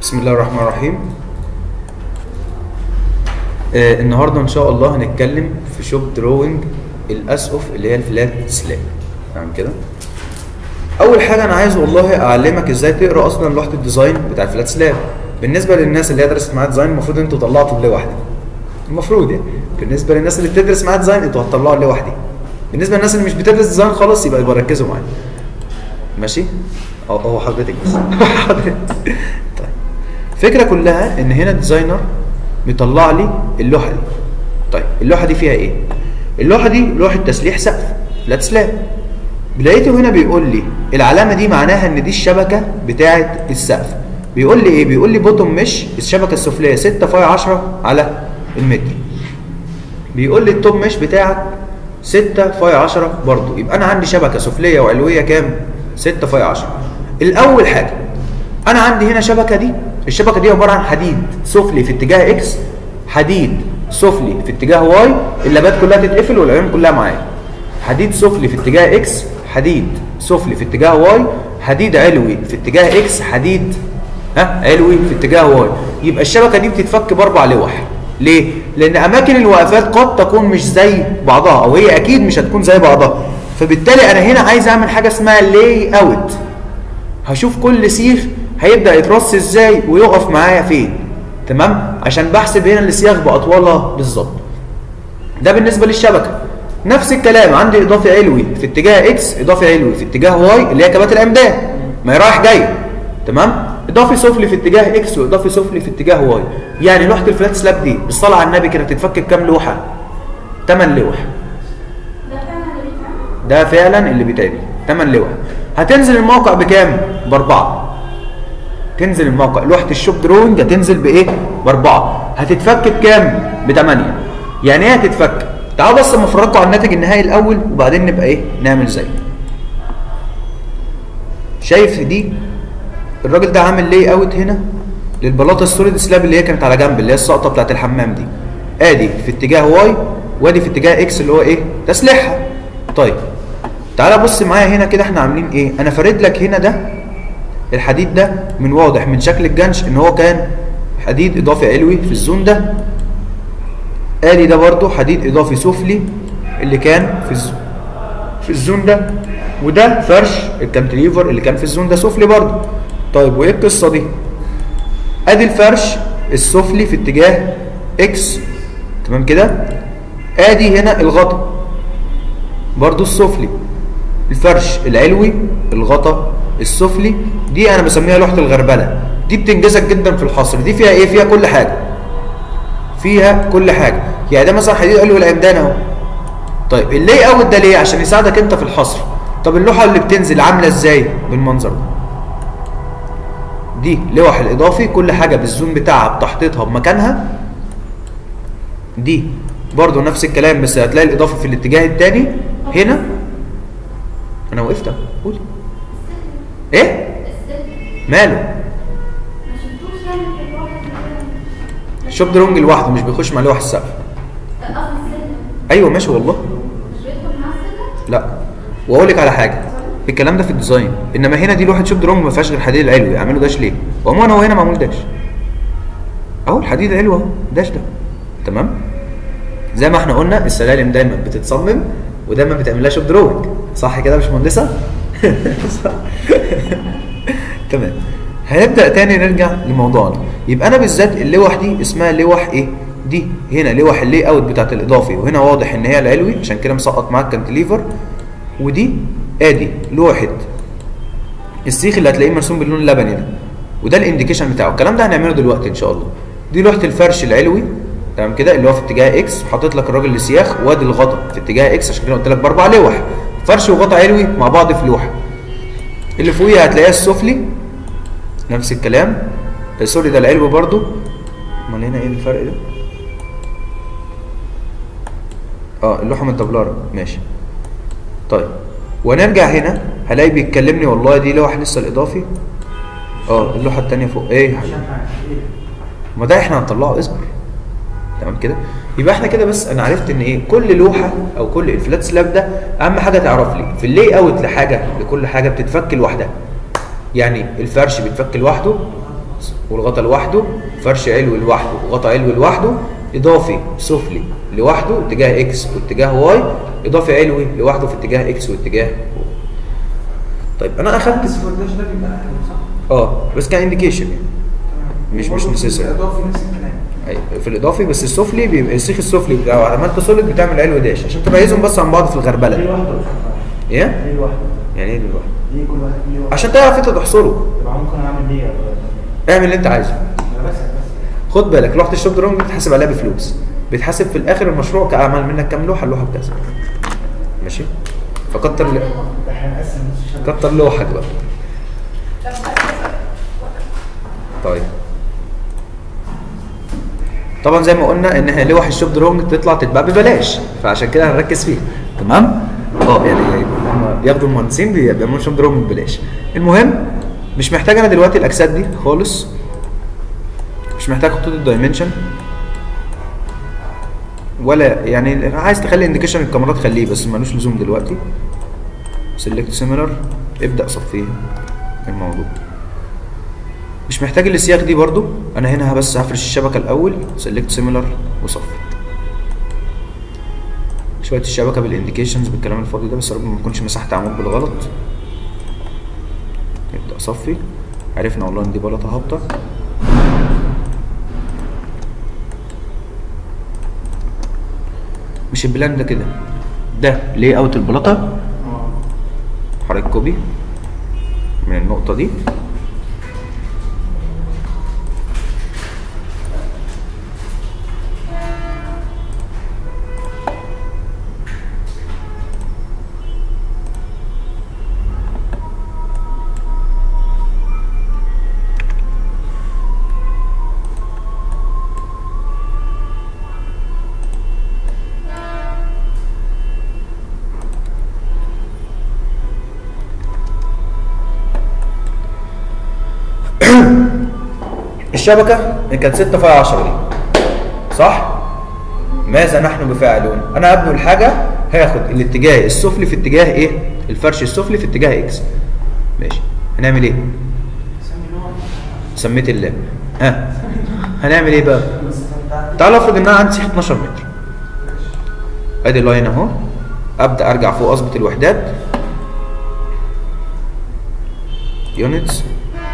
بسم الله الرحمن الرحيم آه النهارده ان شاء الله هنتكلم في شوب دروينج الاسقف اللي هي الفلات سلاب تمام كده اول حاجه انا عايز والله اعلمك ازاي تقرا اصلا لوحه الديزاين بتاع الفلات سلاب بالنسبه للناس اللي هي درست معايا ديزاين المفروض انتوا طلعتوا اللي واحده المفروض يعني بالنسبه للناس اللي بتدرس معايا ديزاين انتوا هتطلعوا اللي واحده بالنسبه للناس اللي مش بتدرس ديزاين خالص يبقى يبقى ركزوا معايا ماشي اه هو حضرتك بس حضرتك طيب الفكره كلها ان هنا الديزاينر مطلع لي اللوحه دي طيب اللوحه دي فيها ايه اللوحه دي لوحه تسليح سقف فلات سلاب لقيته هنا بيقول لي العلامه دي معناها ان دي الشبكه بتاعه السقف بيقول لي ايه بيقول لي بوتوم مش الشبكه السفليه 6 فاي 10 على المتر بيقول لي التوب مش بتاعك 6 فاي 10 برضو يبقى انا عندي شبكه سفليه وعلويه كام 6 فاي 10 الاول حاجه انا عندي هنا شبكه دي الشبكه دي عباره عن حديد سفلي في اتجاه اكس حديد سفلي في اتجاه واي اللابات كلها تتقفل والعيون كلها معايا حديد سفلي في اتجاه اكس حديد سفلي في اتجاه واي حديد علوي في اتجاه اكس حديد ها علوي في اتجاه واي يبقى الشبكه دي بتتفك باربع لوح ليه لان اماكن الوقفات قد تكون مش زي بعضها او هي اكيد مش هتكون زي بعضها فبالتالي انا هنا عايز اعمل حاجه اسمها لاي اوت هشوف كل سيخ هيبدا يترص ازاي ويقف معايا فين تمام عشان بحسب هنا السياخ باطوالها بالظبط ده بالنسبه للشبكه نفس الكلام عندي اضافي علوي في اتجاه اكس اضافي علوي في اتجاه واي اللي هي كبات العمدان ما هي رايح جاي تمام اضافي سفلي في اتجاه اكس واضافي سفلي في اتجاه واي يعني لوحه الفلات سلاب دي بالصلاه على النبي كده تتفك بكام لوحه 8 لوح ده فعلا اللي بيتعمل 8 لوح هتنزل الموقع بكام باربعه تنزل الموقع لوحه الشوب دروينج هتنزل بايه باربعه هتتفك بكام بثمانيه يعني ايه هتتفك تعالوا بس اما افرجكم على الناتج النهائي الاول وبعدين نبقى ايه نعمل زي شايف دي الراجل ده عامل ليه اوت هنا للبلاطه السوليد سلاب اللي هي كانت على جنب اللي هي السقطه بتاعت الحمام دي ادي في اتجاه واي وادي في اتجاه اكس اللي هو ايه تسليحها طيب تعالى بص معايا هنا كده احنا عاملين ايه انا فارد لك هنا ده الحديد ده من واضح من شكل الجنش ان هو كان حديد اضافي علوي في الزون ده ادي ده برضو حديد اضافي سفلي اللي كان في الزون في الزون ده وده فرش الكانتليفر اللي كان في الزون ده سفلي برضو طيب وايه القصه دي ادي الفرش السفلي في اتجاه اكس تمام كده ادي هنا الغطا برضو السفلي الفرش العلوي الغطا السفلي دي انا بسميها لوحه الغربله دي بتنجزك جدا في الحصر دي فيها ايه فيها كل حاجه فيها كل حاجه يعني ده مثلا حديد علوي العمدان اهو طيب اللي اوت ده ليه عشان يساعدك انت في الحصر طب اللوحه اللي بتنزل عامله ازاي بالمنظر ده دي لوح الاضافي كل حاجه بالزوم بتاعها بتحطيطها بمكانها دي برضو نفس الكلام بس هتلاقي الاضافه في الاتجاه الثاني هنا انا وقفت اهو قولي ايه ماله الشوب درونج لوحده مش بيخش مع لوح السقف ايوه ماشي والله لا واقول لك على حاجه الكلام ده في الديزاين انما هنا دي لوحه شوب درونج ما فيهاش غير الحديد العلوي اعملوا داش ليه وعموما هو هنا معمول داش اهو الحديد العلوي اهو داش ده تمام زي ما احنا قلنا السلالم دايما بتتصمم ودايما بتعمل لها شوب درونج صح كده يا باشمهندسه تمام هنبدا تاني نرجع لموضوعنا يبقى انا بالذات اللوح دي اسمها لوح ايه دي هنا لوح اللي اوت بتاعت الاضافي وهنا واضح ان هي العلوي عشان كده مسقط معاك كانتليفر ودي ادي لوحه السيخ اللي هتلاقيه مرسوم باللون اللبني ده وده الانديكيشن بتاعه الكلام ده هنعمله دلوقتي ان شاء الله دي لوحه الفرش العلوي تمام كده اللي هو في اتجاه اكس وحاطط لك الراجل السياخ وادي الغطا في اتجاه اكس عشان كده قلت لك باربع لوح فرش وغطا علوي مع بعض في لوحه اللي فوقيها هتلاقيها السفلي نفس الكلام سوري ده العلوي برضو امال هنا ايه الفرق ده اه اللوحه متدبلره ماشي طيب ونرجع هنا هلاقي بيتكلمني والله دي لوحه لسه الاضافي اه اللوحه الثانيه فوق ايه ما ده احنا هنطلعه اصبر تمام كده يبقى احنا كده بس انا عرفت ان ايه كل لوحه او كل الفلات سلاب ده اهم حاجه تعرف لي في اللي اوت لحاجه لكل حاجه بتتفك لوحدها يعني الفرش بيتفك لوحده والغطا لوحده فرش علوي لوحده وغطا علوي لوحده اضافي سفلي لوحده اتجاه اكس واتجاه واي اضافي علوي لوحده في اتجاه اكس واتجاه واي. طيب انا اخدت بس الفورداش ده بيبقى احلى صح؟ اه بس كان انديكيشن يعني مش مش برضه في necessary. الاضافي نفس الكلام أيوة، في الاضافي بس السفلي بيبقى السيخ السفلي لو عملت سوليد بتعمل علوي داش عشان تميزهم بس عن بعض في ليه الغربله لوحده يا أستاذ؟ ايه ليه لوحده؟ يعني ايه لوحده ليه كل واحد ليه لوحده؟ عشان تعرف انت تحصره يبقى ممكن اعمل ليه يا أستاذ؟ اعمل اللي انت عايزه أنا بس بس خد بالك لوحه الشوب درونج بتحاسب عليها بفلوس بيتحاسب في الاخر المشروع كاعمل منك كام لوحه اللوحه بكذا ماشي فكتر ل... ده هنقسم نص الشبكه كتر لوحك بقى طيب طبعا زي ما قلنا ان هي لوح الشوب درونج تطلع تتباع ببلاش فعشان كده هنركز فيها تمام اه يعني هم بياخدوا المهندسين بي- بيعملوا شوب درونج ببلاش المهم مش محتاج انا دلوقتي الاجساد دي خالص مش محتاج خطوط الدايمنشن ولا يعني عايز تخلي انديكيشن الكاميرات خليه بس ملوش لزوم دلوقتي سيلكت سيميلر ابدا صفيه الموضوع مش محتاج السياخ دي برضو انا هنا بس هفرش الشبكه الاول سيلكت سيميلر وصفي شويه الشبكه بالانديكيشنز بالكلام الفاضي ده بس يا رب ما نكونش مسحت عمود بالغلط نبدا صفي عرفنا والله ان دي بلاطه هابطه مش البلان ده كده ده ليه اوت البلاطه اه حركة كوبي من النقطة دي الشبكة إن كانت 6 في 10 دي صح؟ ماذا نحن بفاعلون؟ أنا أبني الحاجة هاخد الاتجاه السفلي في اتجاه إيه؟ الفرش السفلي في اتجاه إكس ماشي هنعمل إيه؟ سمي له سميت الله ها هنعمل إيه بقى؟ تعال افرض إن أنا عندي سيخ 12 متر أدي اللاين أهو أبدأ أرجع فوق أظبط الوحدات يونتس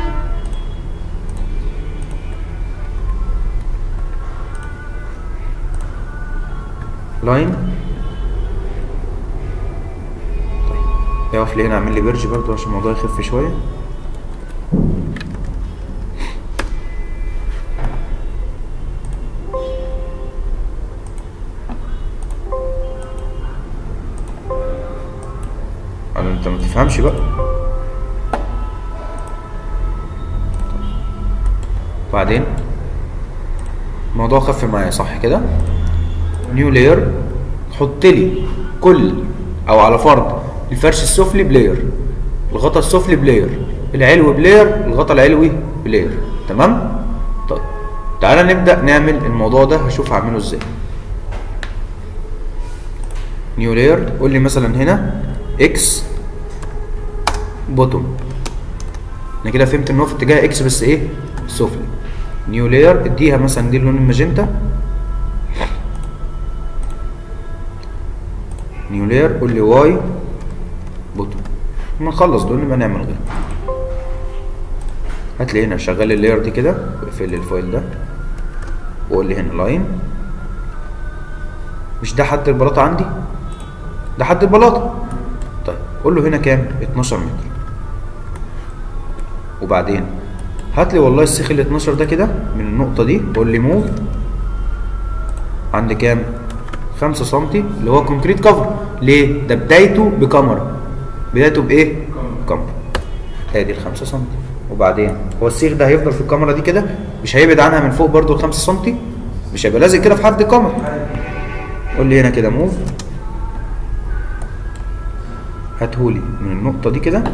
لاين طيب يقف لي هنا اعمل لي بيرج برضه عشان الموضوع يخف شويه انا انت ما تفهمش بقى بعدين الموضوع خف معايا صح كده نيو لاير حط لي كل او على فرض الفرش السفلي بلاير الغطا السفلي بلاير العلوي بلاير الغطا العلوي بلاير تمام طيب تعالى نبدا نعمل الموضوع ده هشوف هعمله ازاي نيو لاير قول لي مثلا هنا اكس بوتوم انا كده فهمت ان هو في اتجاه اكس بس ايه سفلي نيو لاير اديها مثلا دي اللون الماجنتا نيو لاير قول لي واي بوتوم ما نخلص دول نبقى نعمل غيره هات لي هنا شغل اللاير دي كده واقفل لي الفايل ده وقول لي هنا لاين مش ده حد البلاطه عندي ده حد البلاطه طيب قول له هنا كام 12 متر وبعدين هات لي والله السيخ ال 12 ده كده من النقطه دي قول لي موف عند كام 5 سم اللي هو كونكريت كفر ليه ده بدايته بكاميرا بدايته بايه كاميرا ادي ال 5 سم وبعدين هو السيخ ده هيفضل في الكاميرا دي كده مش هيبعد عنها من فوق برضو ال 5 سم مش هيبقى لازق كده في حد الكاميرا قول لي هنا كده موف هاتهولي من النقطة دي كده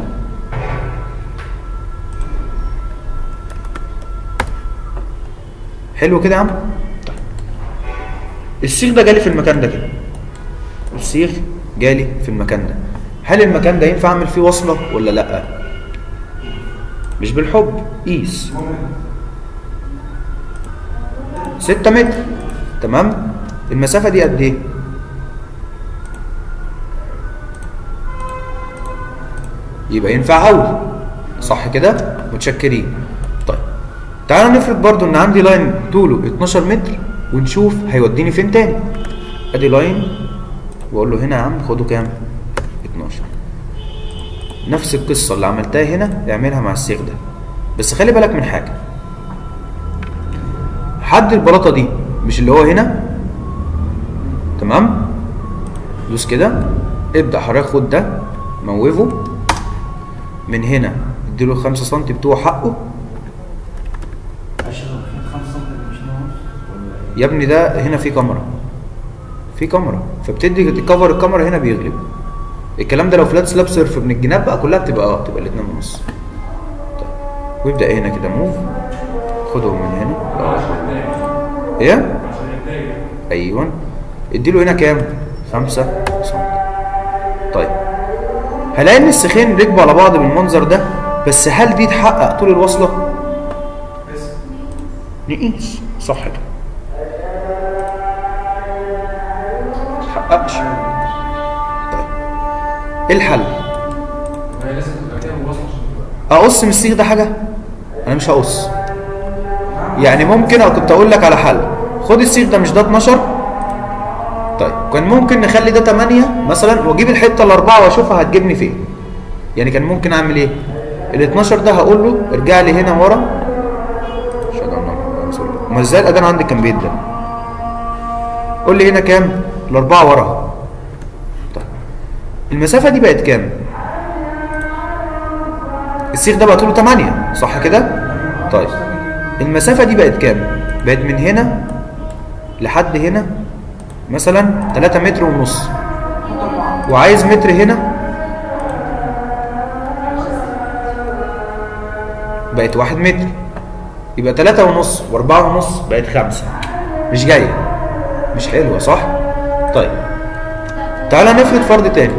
حلو كده يا عم طيب. السيخ ده جالي في المكان ده كده السيخ جالي في المكان ده هل المكان ده ينفع اعمل فيه وصلة ولا لا مش بالحب قيس 6 متر تمام المسافه دي قد ايه يبقى ينفع قوي صح كده متشكرين طيب تعالوا نفرض برضو ان عندي لاين طوله 12 متر ونشوف هيوديني فين تاني ادي لاين واقول له هنا يا عم خده كام 12 نفس القصه اللي عملتها هنا اعملها مع السيخ ده بس خلي بالك من حاجه حد البلاطه دي مش اللي هو هنا تمام دوس كده ابدا حضرتك خد ده موفه من هنا اديله 5 سم بتوع حقه عشان 5 سم مش ناقص ولا يا ابني ده هنا في كاميرا في كاميرا فبتدي كفر الكاميرا هنا بيغلب الكلام ده لو فلات سلاب سيرف من الجناب بقى كلها بتبقى اه بتبقى الاتنين ونص طيب ويبدا هنا كده موف خدهم من هنا ايه ايوه اديله هنا كام خمسة سم طيب هلاقي ان السيخين ركبوا على بعض بالمنظر ده بس هل دي تحقق طول الوصله نقيس صح كده تحققش طيب ايه الحل هي لازم تبقى كده مواصلة عشان تبقى اقص من السيخ ده حاجه انا مش هقص يعني ممكن أو كنت اقول لك على حل خد السيخ ده مش ده 12 طيب كان ممكن نخلي ده 8 مثلا واجيب الحته الاربعه واشوفها هتجيبني فين يعني كان ممكن اعمل ايه ال 12 ده هقول له ارجع لي هنا ورا اشهد ان محمدا رسول الله امال ازاي الاذان عندي كان بيدن قول لي هنا كام الاربعه ورا طيب المسافه دي بقت كام السيخ ده بقى طوله 8 صح كده طيب المسافه دي بقت كام بقت من هنا لحد هنا مثلا 3 متر ونص وعايز متر هنا بقت واحد متر يبقى تلاتة ونص واربعة ونص بقت خمسة مش جاية مش حلوة صح؟ طيب تعالى نفرض فرض تاني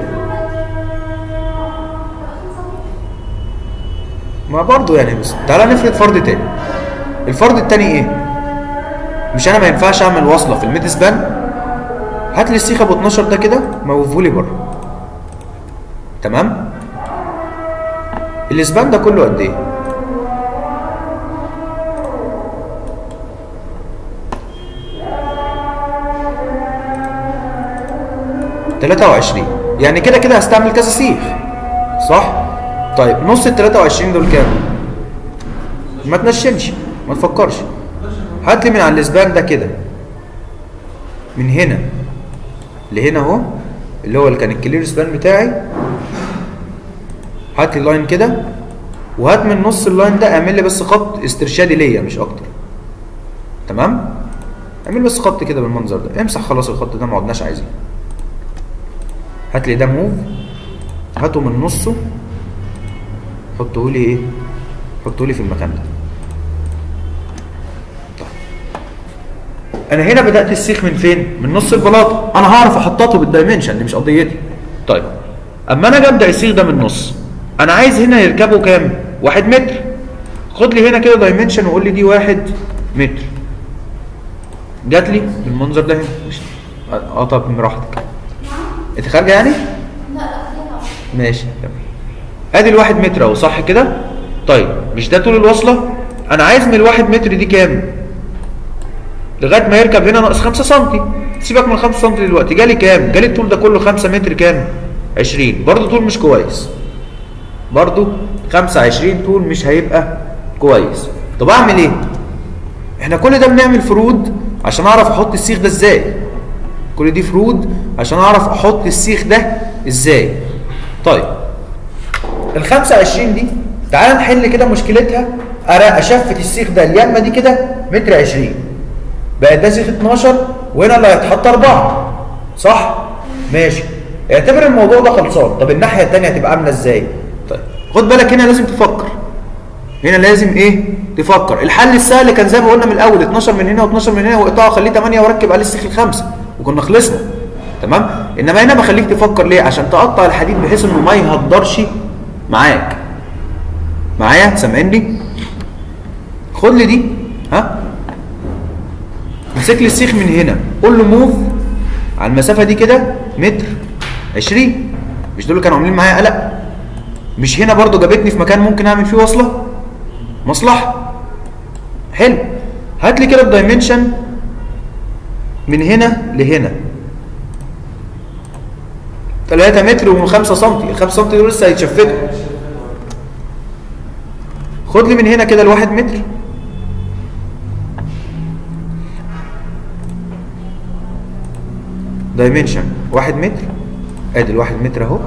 ما برضو يعني بس تعالى نفرض فرض تاني الفرض التاني ايه؟ مش انا ما ينفعش اعمل وصلة في الميد سبان هات لي السيخ ابو 12 ده كده موفه لي بره تمام؟ الاسبان ده كله قد ايه؟ تلاتة وعشرين يعني كده كده هستعمل كذا سيخ صح؟ طيب نص ال 23 دول كام؟ ما تنشنش ما تفكرش هات لي من على الاسبان ده كده من هنا لهنا اهو اللي هو اللي كان الكلير سبان بتاعي هات لي لاين كده وهات من نص اللاين ده اعمل لي بس خط استرشادي ليا مش اكتر تمام اعمل بس خط كده بالمنظر ده امسح خلاص الخط ده ما عدناش عايزينه هات لي ده موف هاته من نصه حطه لي ايه حطه لي في المكان ده طيب. انا هنا بدات السيخ من فين من نص البلاطه انا هعرف احططه بالدايمنشن دي مش قضيتي طيب اما انا اجي ابدا السيخ ده من النص انا عايز هنا يركبه كام واحد متر خد لي هنا كده دايمنشن وقول لي دي واحد متر جات لي بالمنظر ده هنا مش- اه طب براحتك انت خارجه يعني ماشي تمام ادي الواحد متر اهو صح كده طيب مش ده طول الوصله انا عايز من الواحد متر دي كام لغايه ما يركب هنا ناقص 5 سم سيبك من 5 سم دلوقتي جالي كام جالي الطول ده كله 5 متر كام 20 برضه طول مش كويس برضه 25 طول مش هيبقى كويس طب اعمل ايه احنا كل ده بنعمل فروض عشان اعرف احط السيخ ده ازاي كل دي فروض عشان اعرف احط السيخ ده ازاي طيب ال 25 دي تعال نحل كده مشكلتها انا اشفت السيخ ده اليمه دي كده متر 20 بقى ده سيخ 12 وهنا اللي هيتحط 4 صح ماشي اعتبر الموضوع ده خلصان طب الناحيه الثانيه هتبقى عامله ازاي طيب خد بالك هنا لازم تفكر هنا لازم ايه تفكر الحل السهل كان زي ما قلنا من الاول 12 من هنا و12 من هنا واقطعه خليه 8 واركب عليه السيخ الخمسه وكنا خلصنا تمام انما هنا بخليك تفكر ليه عشان تقطع الحديد بحيث انه ما يهدرش معاك معايا سامعني خد لي دي ها امسك لي السيخ من هنا قول له موف على المسافه دي كده متر 20 مش دول اللي كانوا عاملين معايا قلق مش هنا برضو جابتني في مكان ممكن اعمل فيه وصله مصلحه حلو هات لي كده الدايمنشن من هنا لهنا 3 متر و5 سم ال 5 سم دول لسه هيتشفتوا خد لي من هنا كده الواحد متر دايمنشن واحد متر ادي الواحد متر اهو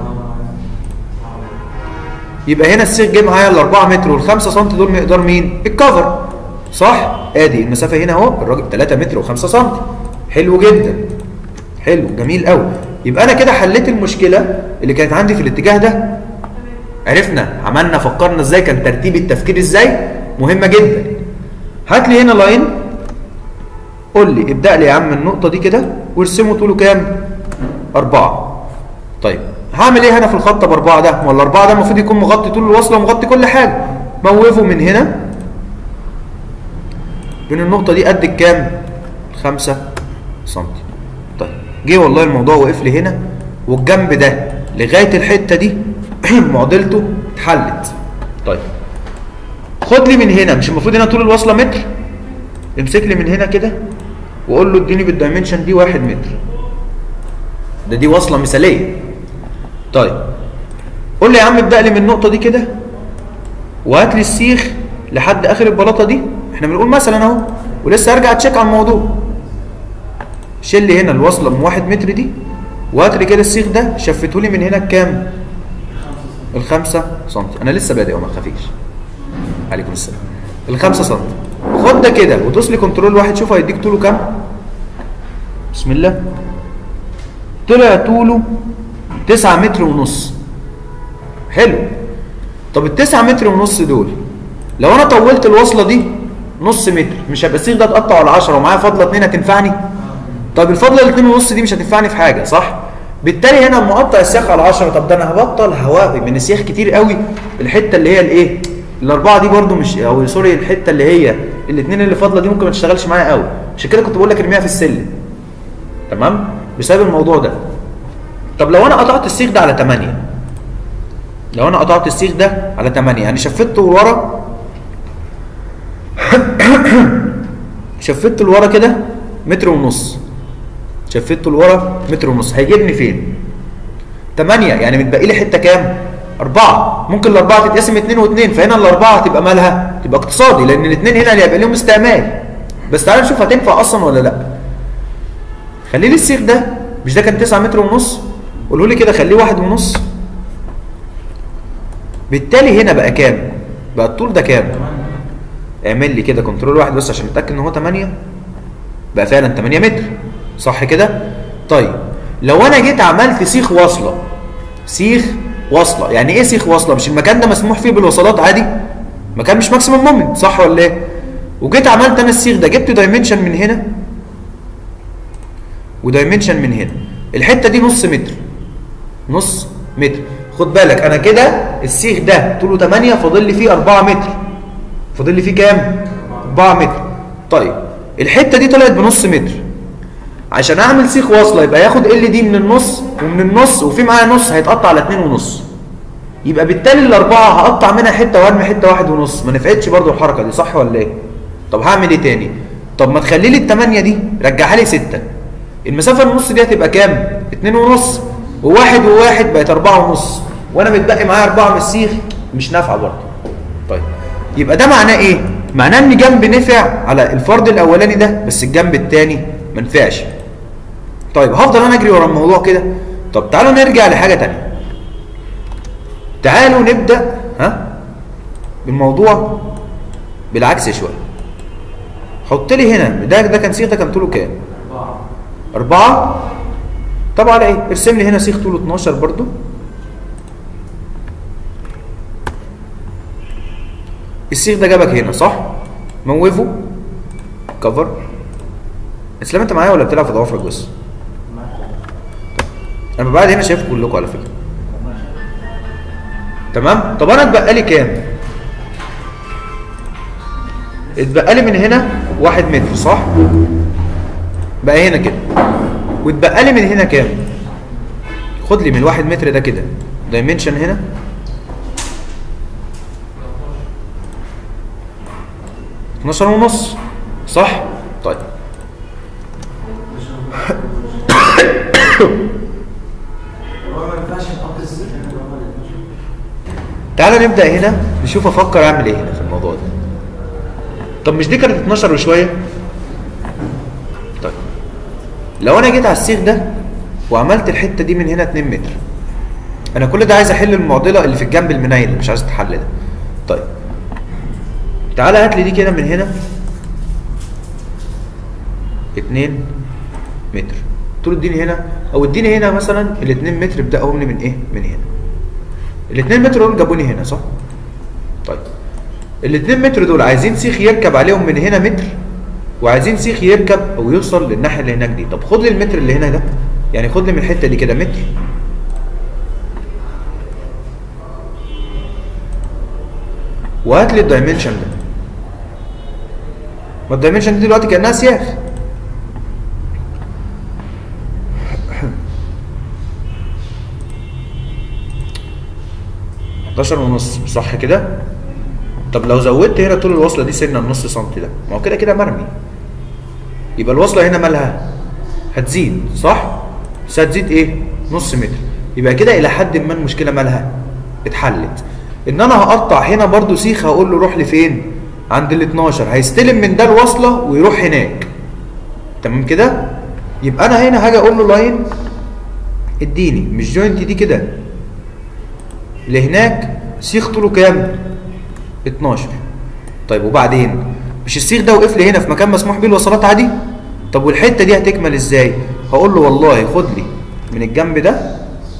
يبقى هنا السيخ جه معايا ال 4 متر وال 5 سم دول مقدار مين؟ الكفر صح؟ ادي المسافه هنا اهو الراجل 3 متر و5 سم حلو جدا حلو جميل قوي يبقى انا كده حليت المشكله اللي كانت عندي في الاتجاه ده عرفنا عملنا فكرنا ازاي كان ترتيب التفكير ازاي مهمه جدا هات لي هنا لاين قول لي ابدا لي يا عم النقطه دي كده وارسمه طوله كام أربعة طيب هعمل ايه هنا في الخط بأربعة ده ما الأربعة ده المفروض يكون مغطي طول الوصلة ومغطي كل حاجة موقفه من هنا بين النقطة دي قد الكام خمسة سنتي طيب جه والله الموضوع وقف لي هنا والجنب ده لغاية الحتة دي معضلته اتحلت طيب خد لي من هنا مش المفروض هنا طول الوصلة متر امسك لي من هنا كده وقول له اديني بالدايمنشن دي واحد متر ده دي وصله مثاليه طيب قول لي يا عم ابدا لي من النقطه دي كده وهات لي السيخ لحد اخر البلاطه دي احنا بنقول مثلا اهو ولسه هرجع اتشيك على الموضوع شيل لي هنا الوصله من واحد متر دي وهات لي كده السيخ ده شفته لي من هنا بكام الخمسة سنتي انا لسه بادئ وما تخافيش عليكم السلام الخمسة سنتي خد ده كده ودوس لي كنترول واحد شوف هيديك طوله كام بسم الله طلع طوله 9 متر ونص حلو طب ال 9 متر ونص دول لو انا طولت الوصله دي نص متر مش هيبقى السيخ ده اتقطع على 10 ومعايا فاضله 2 هتنفعني طب الفاضله ال 2 ونص دي مش هتنفعني في حاجه صح بالتالي هنا لما اقطع السيخ على 10 طب ده انا هبطل هواوي من السيخ كتير قوي الحته اللي هي الايه الاربعه دي برده مش او سوري الحته اللي هي الاثنين اللي فاضله دي ممكن ما تشتغلش معايا قوي عشان كده كنت بقول لك ارميها في السلم تمام بسبب الموضوع ده طب لو انا قطعت السيخ ده على 8 لو انا قطعت السيخ ده على 8 يعني شفته لورا شفته لورا كده متر ونص شفته لورا متر ونص هيجيبني فين 8 يعني متبقي لي حته كام أربعة ممكن الأربعة تتقسم اتنين واتنين فهنا الأربعة هتبقى مالها تبقى اقتصادي لأن الاتنين هنا اللي هيبقى لهم استعمال بس تعالى نشوف هتنفع أصلا ولا لأ خلي لي السيخ ده مش ده كان 9 متر ونص قولوا لي كده خليه واحد ونص بالتالي هنا بقى كام بقى الطول ده كام اعمل لي كده كنترول واحد بس عشان نتاكد ان هو 8 بقى فعلا 8 متر صح كده طيب لو انا جيت عملت سيخ واصله سيخ واصله يعني ايه سيخ واصله مش المكان ده مسموح فيه بالوصلات عادي مكان مش ماكسيمم مومنت صح ولا ايه وجيت عملت انا السيخ ده جبت دايمنشن من هنا ودايمنشن من هنا الحته دي نص متر نص متر خد بالك انا كده السيخ ده طوله 8 فاضل لي فيه 4 متر فاضل لي فيه كام 4 متر طيب الحته دي طلعت بنص متر عشان اعمل سيخ واصله يبقى ياخد ال دي من النص ومن النص وفي معايا نص هيتقطع على 2 ونص يبقى بالتالي الاربعه هقطع منها حته وارمي حته واحد ونص ما نفعتش برضو الحركه دي صح ولا ايه طب هعمل ايه تاني طب ما تخلي لي الثمانيه دي رجعها لي 6 المسافه النص دي هتبقى كام 2 ونص وواحد وواحد بقت أربعة ونص وأنا متبقي معايا أربعة من السيخ مش نافعة برضه طيب يبقى ده معناه إيه؟ معناه إن جنب نفع على الفرد الأولاني ده بس الجنب التاني ما نفعش طيب هفضل أنا أجري ورا الموضوع كده طب تعالوا نرجع لحاجة تانية تعالوا نبدأ ها بالموضوع بالعكس شوية حط لي هنا ده ده كان سيخ ده كان طوله كام؟ أربعة طب على ايه ارسم لي هنا سيخ طوله 12 برضو السيخ ده جابك هنا صح موفه كفر اسلام انت معايا ولا بتلعب في ضوافرك بس انا بعد هنا شايف كلكم على فكره تمام طب انا اتبقى لي كام اتبقى لي من هنا واحد متر صح بقى هنا كده واتبقى لي من هنا كام خد لي من الواحد متر ده كده دايمنشن هنا اتناشر ونص صح طيب هو ما ينفعش نحط السن اللي هو ال 12. تعالى نبدا هنا نشوف افكر اعمل ايه هنا في الموضوع ده طب مش دي كانت 12 وشويه طيب لو انا جيت على السيخ ده وعملت الحته دي من هنا 2 متر انا كل ده عايز احل المعضله اللي في الجنب المنيل اللي مش عايز تتحل ده طيب تعالى هات لي دي كده من هنا 2 متر طول اديني هنا او اديني هنا مثلا ال 2 متر ابداهم لي من ايه من هنا ال 2 متر دول جابوني هنا صح طيب ال 2 متر دول عايزين سيخ يركب عليهم من هنا متر وعايزين سيخ يركب او يوصل للناحيه اللي هناك دي طب خد لي المتر اللي هنا ده يعني خد لي من الحته دي كده متر وهات لي الدايمنشن ده ما الدايمنشن دي دلوقتي كانها سياخ حداشر ونص صح كده طب لو زودت هنا طول الوصله دي سنه النص سنتي ده ما هو كده كده مرمي يبقى الوصله هنا مالها هتزيد صح بس هتزيد ايه نص متر يبقى كده الى حد ما المشكله مالها اتحلت ان انا هقطع هنا برضو سيخ هقول له روح لفين عند ال 12 هيستلم من ده الوصله ويروح هناك تمام كده يبقى انا هنا هاجي اقول له لاين اديني مش جوينت دي كده لهناك سيخ طوله كام 12 طيب وبعدين مش السيخ ده وقف لي هنا في مكان مسموح بيه الوصلات عادي طب والحته دي هتكمل ازاي هقول له والله خد لي من الجنب ده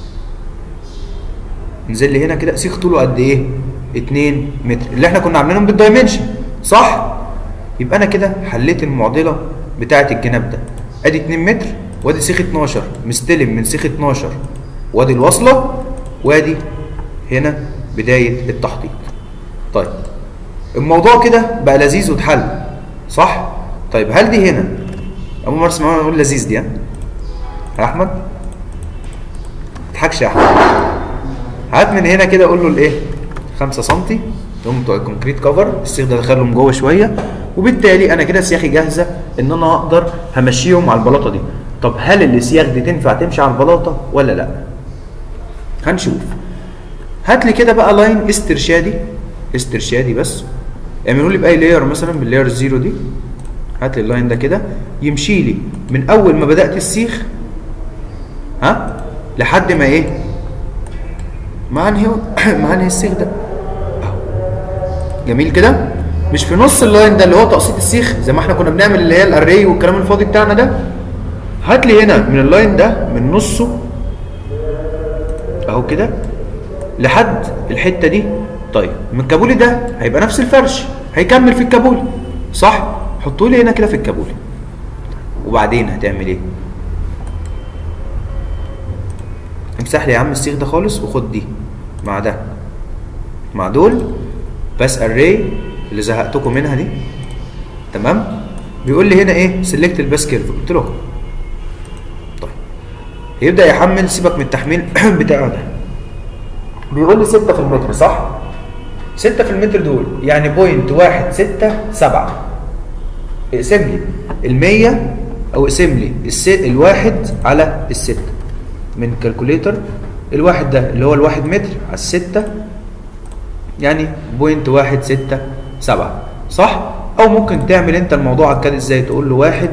انزل لي هنا كده سيخ طوله قد ايه 2 متر اللي احنا كنا عاملينهم بالدايمنشن صح يبقى انا كده حليت المعضله بتاعه الجناب ده ادي 2 متر وادي سيخ 12 مستلم من سيخ 12 وادي الوصله وادي هنا بدايه التحطيط طيب الموضوع كده بقى لذيذ واتحل صح طيب هل دي هنا اول مره اسمع اقول لذيذ دي ها يا احمد ما تضحكش يا احمد هات من هنا كده اقول له الايه 5 سم هم بتوع الكونكريت كفر السيخ ده دخلهم جوه شويه وبالتالي انا كده سياخي جاهزه ان انا اقدر همشيهم على البلاطه دي طب هل السياخ دي تنفع تمشي على البلاطه ولا لا هنشوف هات لي كده بقى لاين استرشادي استرشادي بس اعملوا لي باي لاير مثلا باللاير الزيرو دي هات لي اللاين ده كده يمشي لي من اول ما بدات السيخ ها لحد ما ايه ما انهي ما انهي السيخ ده اهو جميل كده مش في نص اللاين ده اللي هو تقسيط السيخ زي ما احنا كنا بنعمل اللي هي الاري والكلام الفاضي بتاعنا ده هات لي هنا من اللاين ده من نصه اهو كده لحد الحته دي طيب من الكابولي ده هيبقى نفس الفرش هيكمل في الكابولي صح حطوا لي هنا كده في الكابولي وبعدين هتعمل ايه امسح لي يا عم السيخ ده خالص وخد دي مع ده مع دول بس اري اللي زهقتكم منها دي تمام بيقول لي هنا ايه سيلكت الباس كيرف قلت له طيب يبدا يحمل سيبك من التحميل بتاعه ده بيقول لي 6 في المتر صح 6 في المتر دول يعني بوينت واحد ستة سبعة اقسم لي المية او اقسم لي الس... الواحد على الستة من كالكوليتر الواحد ده اللي هو الواحد متر على الستة يعني بوينت واحد ستة سبعة صح او ممكن تعمل انت الموضوع على الكاد ازاي تقول له واحد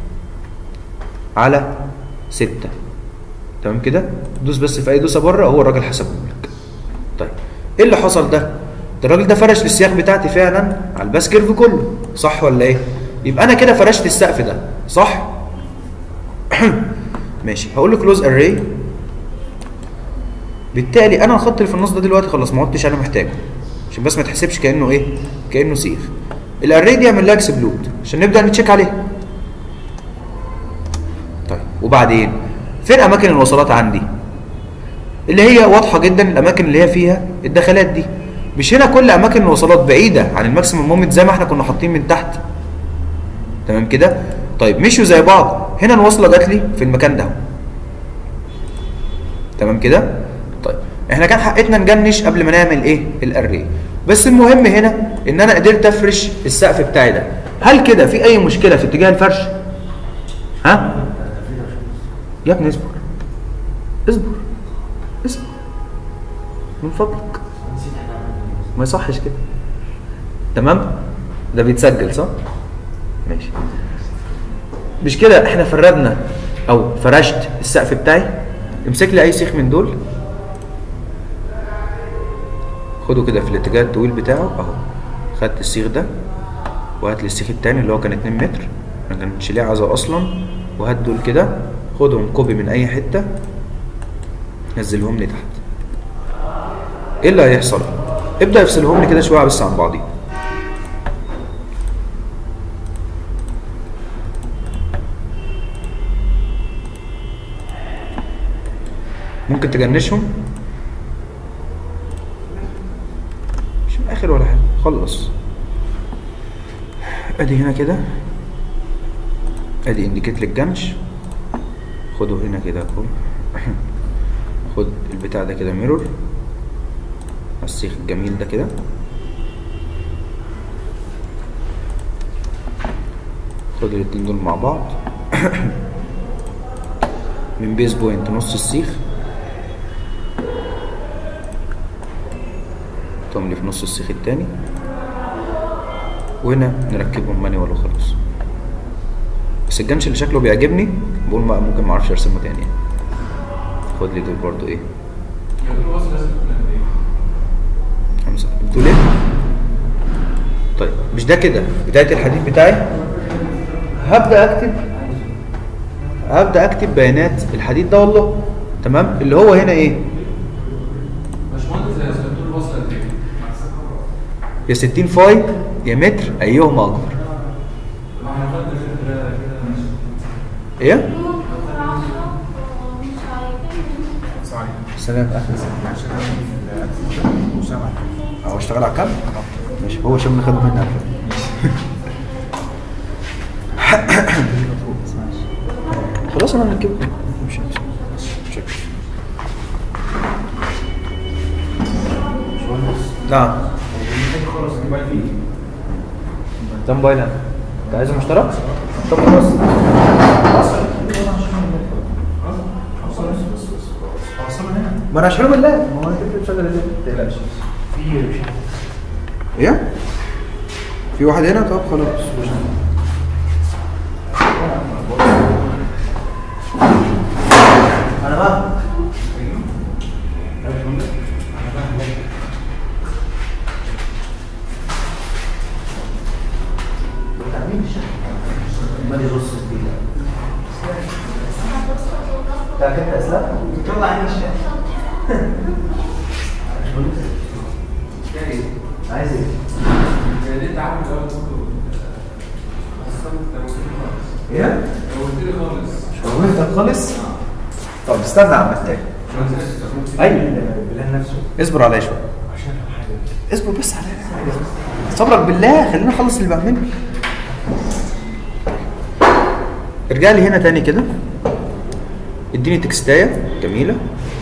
على ستة تمام كده دوس بس في اي دوسه بره هو الراجل حسبه لك طيب ايه اللي حصل ده ده الراجل ده فرش السياخ بتاعتي فعلا على الباس كيرف كله صح ولا ايه يبقى انا كده فرشت السقف ده صح ماشي هقول له كلوز اري بالتالي انا الخط اللي في النص ده دلوقتي خلاص ما عدتش انا محتاجه عشان بس ما تحسبش كانه ايه كانه سيخ الاري دي اعمل لها اكسبلود عشان نبدا نتشيك عليها طيب وبعدين فين اماكن الوصلات عندي اللي هي واضحه جدا الاماكن اللي هي فيها الدخلات دي مش هنا كل اماكن الوصلات بعيده عن الماكسيمم مومنت زي ما احنا كنا حاطين من تحت تمام كده طيب مشوا زي بعض هنا الوصله جات لي في المكان ده تمام كده طيب احنا كان حقتنا نجنش قبل ما نعمل ايه الاري بس المهم هنا ان انا قدرت افرش السقف بتاعي ده هل كده في اي مشكله في اتجاه الفرش ها يا ابني اصبر اصبر اصبر من فضلك ما يصحش كده تمام ده بيتسجل صح ماشي مش كده احنا فردنا او فرشت السقف بتاعي امسك لي اي سيخ من دول خده كده في الاتجاه الطويل بتاعه اهو خدت السيخ ده وهات لي السيخ التاني اللي هو كان 2 متر ما كانتش ليه عزا اصلا وهات دول كده خدهم كوبي من اي حته نزلهم لي تحت ايه اللي هيحصل ابدا افصلهم لي كده شويه بس عن بعضيهم ممكن تجنشهم مش من الاخر ولا حاجه خلص ادي هنا كده ادي انديكيت للجنش خده هنا كده اهو خد البتاع ده كده ميرور السيخ الجميل ده كده خد الاتنين دول مع بعض من بيز بوينت نص السيخ تملي في نص السيخ التاني وهنا نركبهم مانيوال وخلاص بس الجنش اللي شكله بيعجبني بقول ما ممكن معرفش ارسمه تاني يعني خد لي دول برضو ايه يعني دول وصل لازم تكون قد ايه؟ خمسة بتقول ايه؟ طيب مش ده كده بداية الحديث بتاعي هبدأ اكتب هبدأ اكتب بيانات الحديد ده والله تمام اللي هو هنا ايه؟ باشمهندس زي اسمه دول وصل قد ايه؟ يا 60 فاي يا متر ايهما اكبر ما احنا خدنا فكره كده ماشي ايه؟ صحيح سلام اهلا هو اشتغل على الكلب؟ ماشي هو شم خده مني على الكلب. خلاص انا هنركبه مش مش مش نعم ده موبايل انا انت عايزه مشترك؟ طب خلاص ما انا هشيله من اللاب ما هو انا كده مشغل اللاب ما تقلقش ايه؟ في واحد هنا طب خلاص انا بقى مالي رص كده بتاع كده اسلام تطلع عين الشام عايز ايه؟ يعني انت عارف الاول برضه اصلا انت لو قلت لي خالص ايه؟ لو قلت لي خالص وقفتك خالص؟ طب استنى يا عم التاني مش هنسى ايوه بالله نفسه اصبر عليا شويه عشان حاجه اصبر بس عليا صبرك بالله خلينا نخلص اللي بعمله ارجع لي هنا تاني كده اديني تكستايه جميله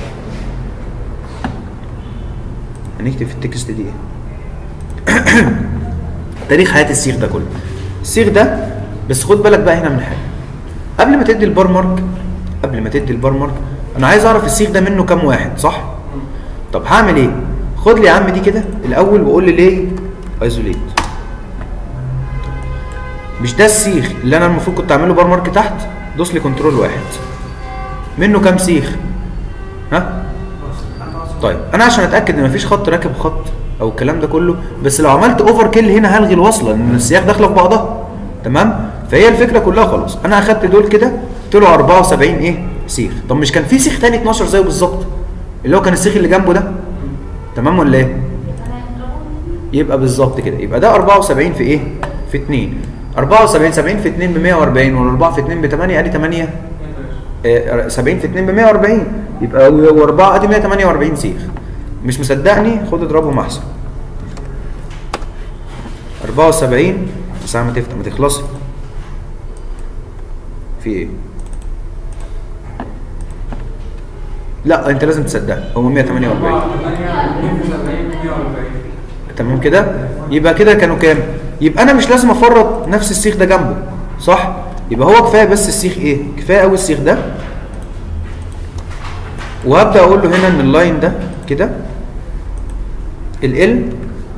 هنكتب في التكست دي ايه تاريخ حياه السيخ ده كله السيخ ده بس خد بالك بقى هنا من حاجه قبل ما تدي البار مارك قبل ما تدي البار مارك انا عايز اعرف السيخ ده منه كام واحد صح طب هعمل ايه خد لي يا عم دي كده الاول وقول لي ليه ايزوليت مش ده السيخ اللي انا المفروض كنت اعمله بار مارك تحت دوس لي كنترول واحد منه كام سيخ ها طيب انا عشان اتاكد ان مفيش خط راكب خط او الكلام ده كله بس لو عملت اوفر كيل هنا هلغي الوصله لان السياخ داخله في بعضها تمام فهي الفكره كلها خلاص انا اخدت دول كده طلعوا 74 ايه سيخ طب مش كان في سيخ تاني 12 زيه بالظبط اللي هو كان السيخ اللي جنبه ده تمام ولا ايه يبقى بالظبط كده يبقى ده 74 في ايه في 2 74 70 في 2 ب 140 وال 4 في 2 ب 8 ادي 8 آه، 70 في 2 ب 140 يبقى و4 ادي 148 سيخ مش مصدقني خد اضربهم احسن 74 ساعة ما تفتح ما تخلصي في ايه لا انت لازم تصدقها هم 148 140 تمام كده يبقى كده كانوا كام يبقى انا مش لازم افرط نفس السيخ ده جنبه صح يبقى هو كفايه بس السيخ ايه كفايه قوي السيخ ده وهبدا اقول له هنا ان اللاين ده كده ال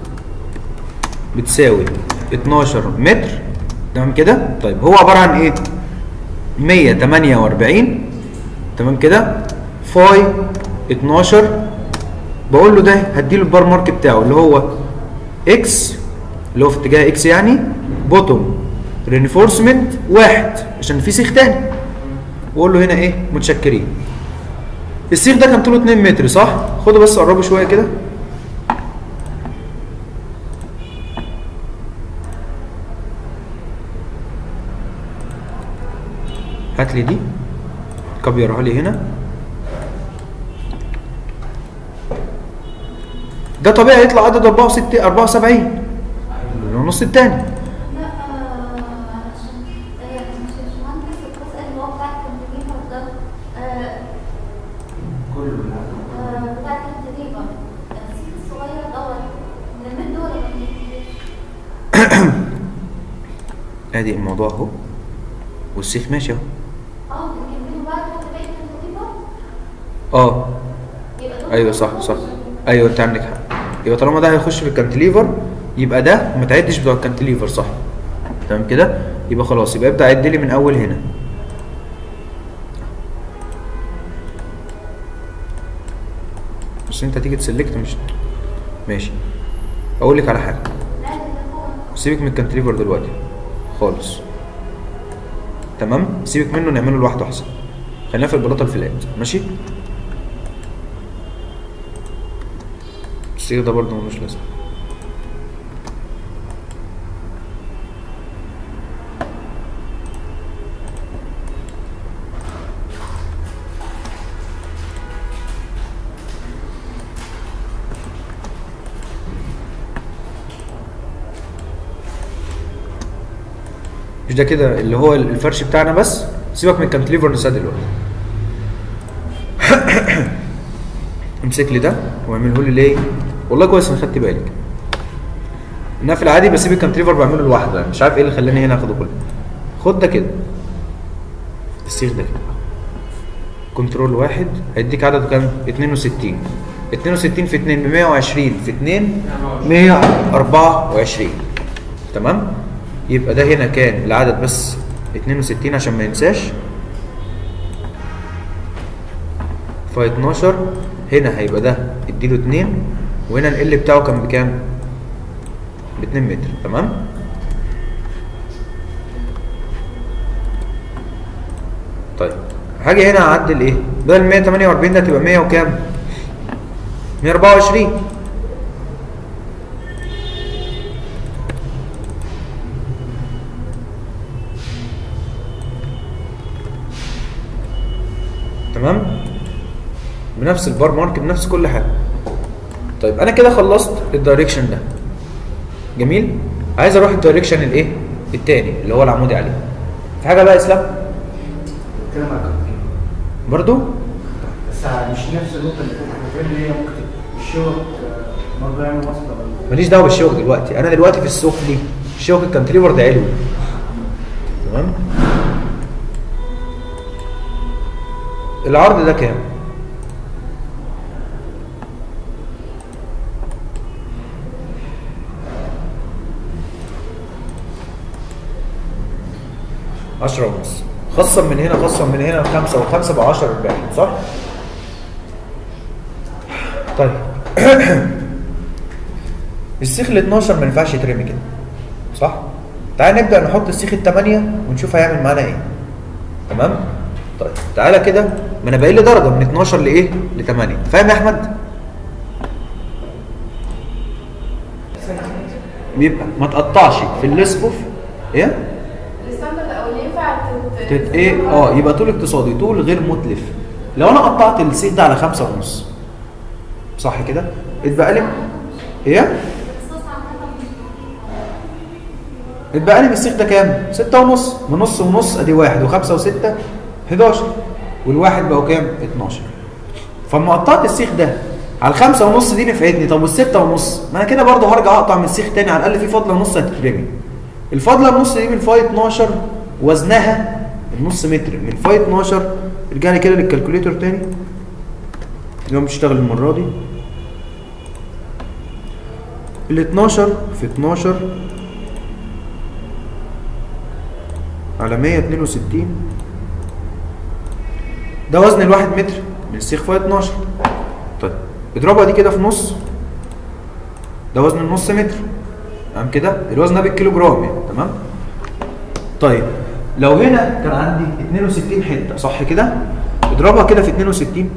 بتساوي 12 متر تمام كده طيب هو عباره عن ايه 148 تمام كده فاي 12 بقول له ده هديله البار مارك بتاعه اللي هو اكس اللي هو في اتجاه اكس يعني بوتوم رينفورسمنت واحد عشان في سيخ تاني واقول له هنا ايه متشكرين السيخ ده كان طوله 2 متر صح خدوا بس قربوا شويه كده هات لي دي كبرها لي هنا ده طبيعي يطلع عدد 64 74 النص الثاني لا علشان مش باشمهندس الجزء اللي هو بتاع الكنتريفر ده كله بالعدد. بتاع الكنتريفر السيخ الصغير دوت من دول ولا من الكبير؟ ادي الموضوع اهو والسيخ ماشي اهو اه بنكمله بعد ما تبقى الكنتريفر اه يبقى دول ايوه صح صح ايوه انت عندك حق يبقى طالما ده هيخش في الكانتليفر يبقى ده ما تعدش بتوع الكانتليفر صح تمام كده يبقى خلاص يبقى ابدا عد لي من اول هنا بس انت تيجي تسلكت مش ماشي اقول لك على حاجه لا ده فوق سيبك من الكانتليفر دلوقتي خالص تمام سيبك منه نعمله لوحده احسن خلينا في البلاطه الفلات ماشي السيخ ده برضه ملوش لازمه مش ده كده اللي هو الفرش بتاعنا بس سيبك من الكانتليفر نساه دلوقتي امسك لي ده واعمله لي ليه والله كويس انا خدت بالك انها في العادي بسيب الكانتليفر بعمله لوحده يعني مش عارف ايه اللي خلاني هنا اخده كله خد ده كده السيخ ده كده كنترول واحد هيديك عدد كام 62 62 في 2 ب 120 في 2 124 تمام يبقى ده هنا كان العدد بس 62 عشان ما ينساش ف 12 هنا هيبقى ده اديله 2 وهنا ال بتاعه كان بكام؟ ب 2 متر تمام؟ طيب هاجي هنا اعدل ايه؟ بدل 148 ده تبقى 100 وكام؟ 124 تمام بنفس البار مارك بنفس كل حاجه طيب انا كده خلصت الدايركشن ده جميل عايز اروح الدايركشن الايه التاني اللي هو العمودي عليه في حاجه بقى يا اسلام بتكلم على الكابتن برضو بس مش نفس النقطه اللي فوق اللي هي ممكن تبقى الشوط آه، برضه يعمل وصله ولا ماليش دعوه بالشوك دلوقتي انا دلوقتي في السفلي الشوك الكانتليفر ده علوي تمام العرض ده كام عشرة ونص خصم من هنا خصم من هنا خمسة وخمسة بعشرة أربعين صح؟ طيب السيخ ال 12 ما ينفعش يترمي كده صح؟ تعال نبدأ نحط السيخ الثمانية ونشوف هيعمل معانا ايه تمام؟ طيب تعالى كده ما انا باقي لي درجة من 12 لايه؟ ل 8 فاهم يا احمد؟ بيبقى ما تقطعش في الاسقف ايه؟ الستاندرد او اللي ينفع تت- تت ايه اه يبقى طول اقتصادي طول غير متلف لو انا قطعت السيخ ده على خمسة ونص صح كده؟ اتبقى لي ايه؟ الاختصاص عامة مش دقيق. اتبقى لي بالسيخ ده كام؟ ستة ونص من نص ونص ادي واحد وخمسة وستة 11 والواحد بقوا كام؟ 12 فاما قطعت السيخ ده على الخمسة ونص دي نفعتني طب والستة ونص ما انا كده برضه هرجع اقطع من السيخ تاني على الاقل في فاضله نص هتترمي الفاضله النص دي من فاي 12 وزنها النص متر من فاي 12 ارجع لي كده للكالكوليتور تاني اليوم بتشتغل المره دي ال 12 في 12 على 162 ده وزن الواحد متر من السيخ فاي 12 طيب اضربها دي كده في نص ده وزن النص متر تمام كده الوزن ده بالكيلو جرام يعني تمام طيب لو هنا كان عندي 62 حته صح كده اضربها كده في 62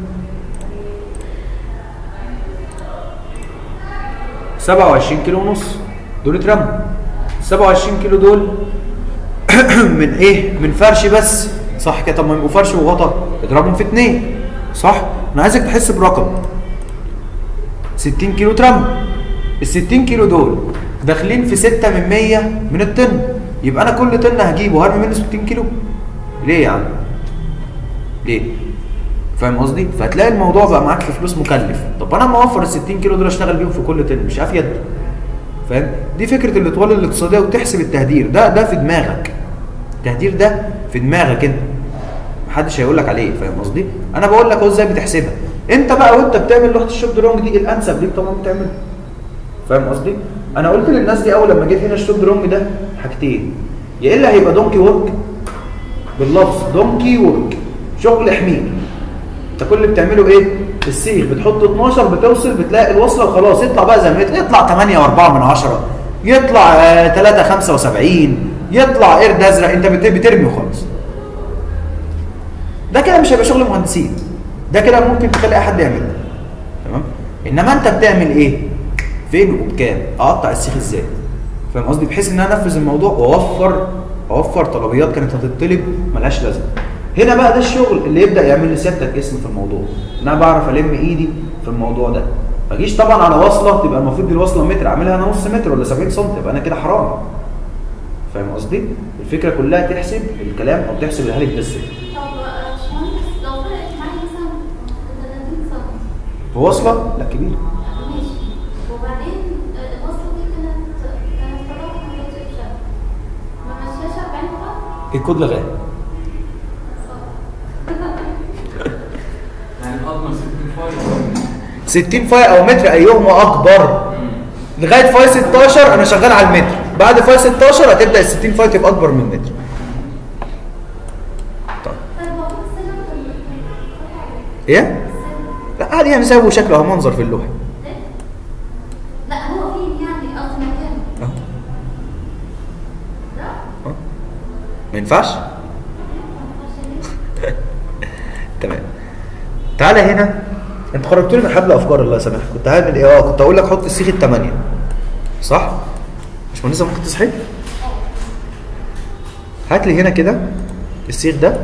27 كيلو ونص دول اترموا 27 كيلو دول من ايه من فرش بس صح كده طب ما يبقوا فرش وغطا اضربهم في اتنين صح انا عايزك تحس برقم 60 كيلو ترم ال 60 كيلو دول داخلين في 6 من 100 من الطن يبقى انا كل طن هجيبه هرمي منه 60 كيلو ليه يا عم ليه فاهم قصدي فهتلاقي الموضوع بقى معاك في فلوس مكلف طب انا اما اوفر ال 60 كيلو دول اشتغل بيهم في كل طن مش افيد فاهم دي فكره الاطوال الاقتصاديه وتحسب التهدير ده ده في دماغك التهدير ده في دماغك انت محدش هيقول لك عليه فاهم قصدي انا بقول لك اهو ازاي بتحسبها انت بقى وانت بتعمل لوحه الشوب درونج دي الانسب ليك طبعا بتعملها فاهم قصدي انا قلت للناس دي اول لما جيت هنا الشوب درونج ده حاجتين يا الا هيبقى دونكي ورك باللفظ دونكي ورك شغل حمير انت كل اللي بتعمله ايه السيخ بتحط 12 بتوصل بتلاقي الوصله وخلاص يطلع بقى زي ما يطلع يطلع 8 و4 من 10 يطلع آه 3 75 يطلع قرد ازرق انت بت- بترمي وخلاص ده كده مش هيبقى شغل مهندسين ده كده ممكن تخلي اي حد يعمله تمام انما انت بتعمل ايه فين وبكام اقطع السيخ ازاي فاهم قصدي بحيث ان انا انفذ الموضوع واوفر اوفر طلبيات كانت هتطلب ملهاش لازمه هنا بقى ده الشغل اللي يبدا يعمل لسيادتك اسم في الموضوع ان انا بعرف الم ايدي في الموضوع ده ما اجيش طبعا على وصله تبقى المفروض دي الوصله متر اعملها انا نص متر ولا 70 سم يبقى انا كده حرام فاهم قصدي الفكره كلها تحسب الكلام او تحسب الهالك ده ازاي طب آه، باشمهندس لو فرقت معايا مثلا 30 سم في وصله لا كبيره ماشي وبعدين آه، الوصلة دي كانت كانت طبعا ما كانتش بشكل ما مشيهاش 40 خط الكود لغاه يعني اضمن 65 60 فاي او متر ايهما اكبر لغايه فاي 16 انا شغال على المتر بعد فاي 16 هتبدا ال 60 فاي تبقى اكبر من متر طيب طيب هو السلم كان ايه لا عادي يعني سابوا شكله اهو منظر في اللوحه لا هو فين يعني قصدي مكان اهو لا أهو. ما ينفعش عشان تمام تعالى هنا انت خرجت لي من حبل افكار الله يسامحك كنت هعمل ايه اه كنت اقول لك حط السيخ الثمانيه صح مش مهندسه ممكن تصحي هات لي هنا كده السيخ ده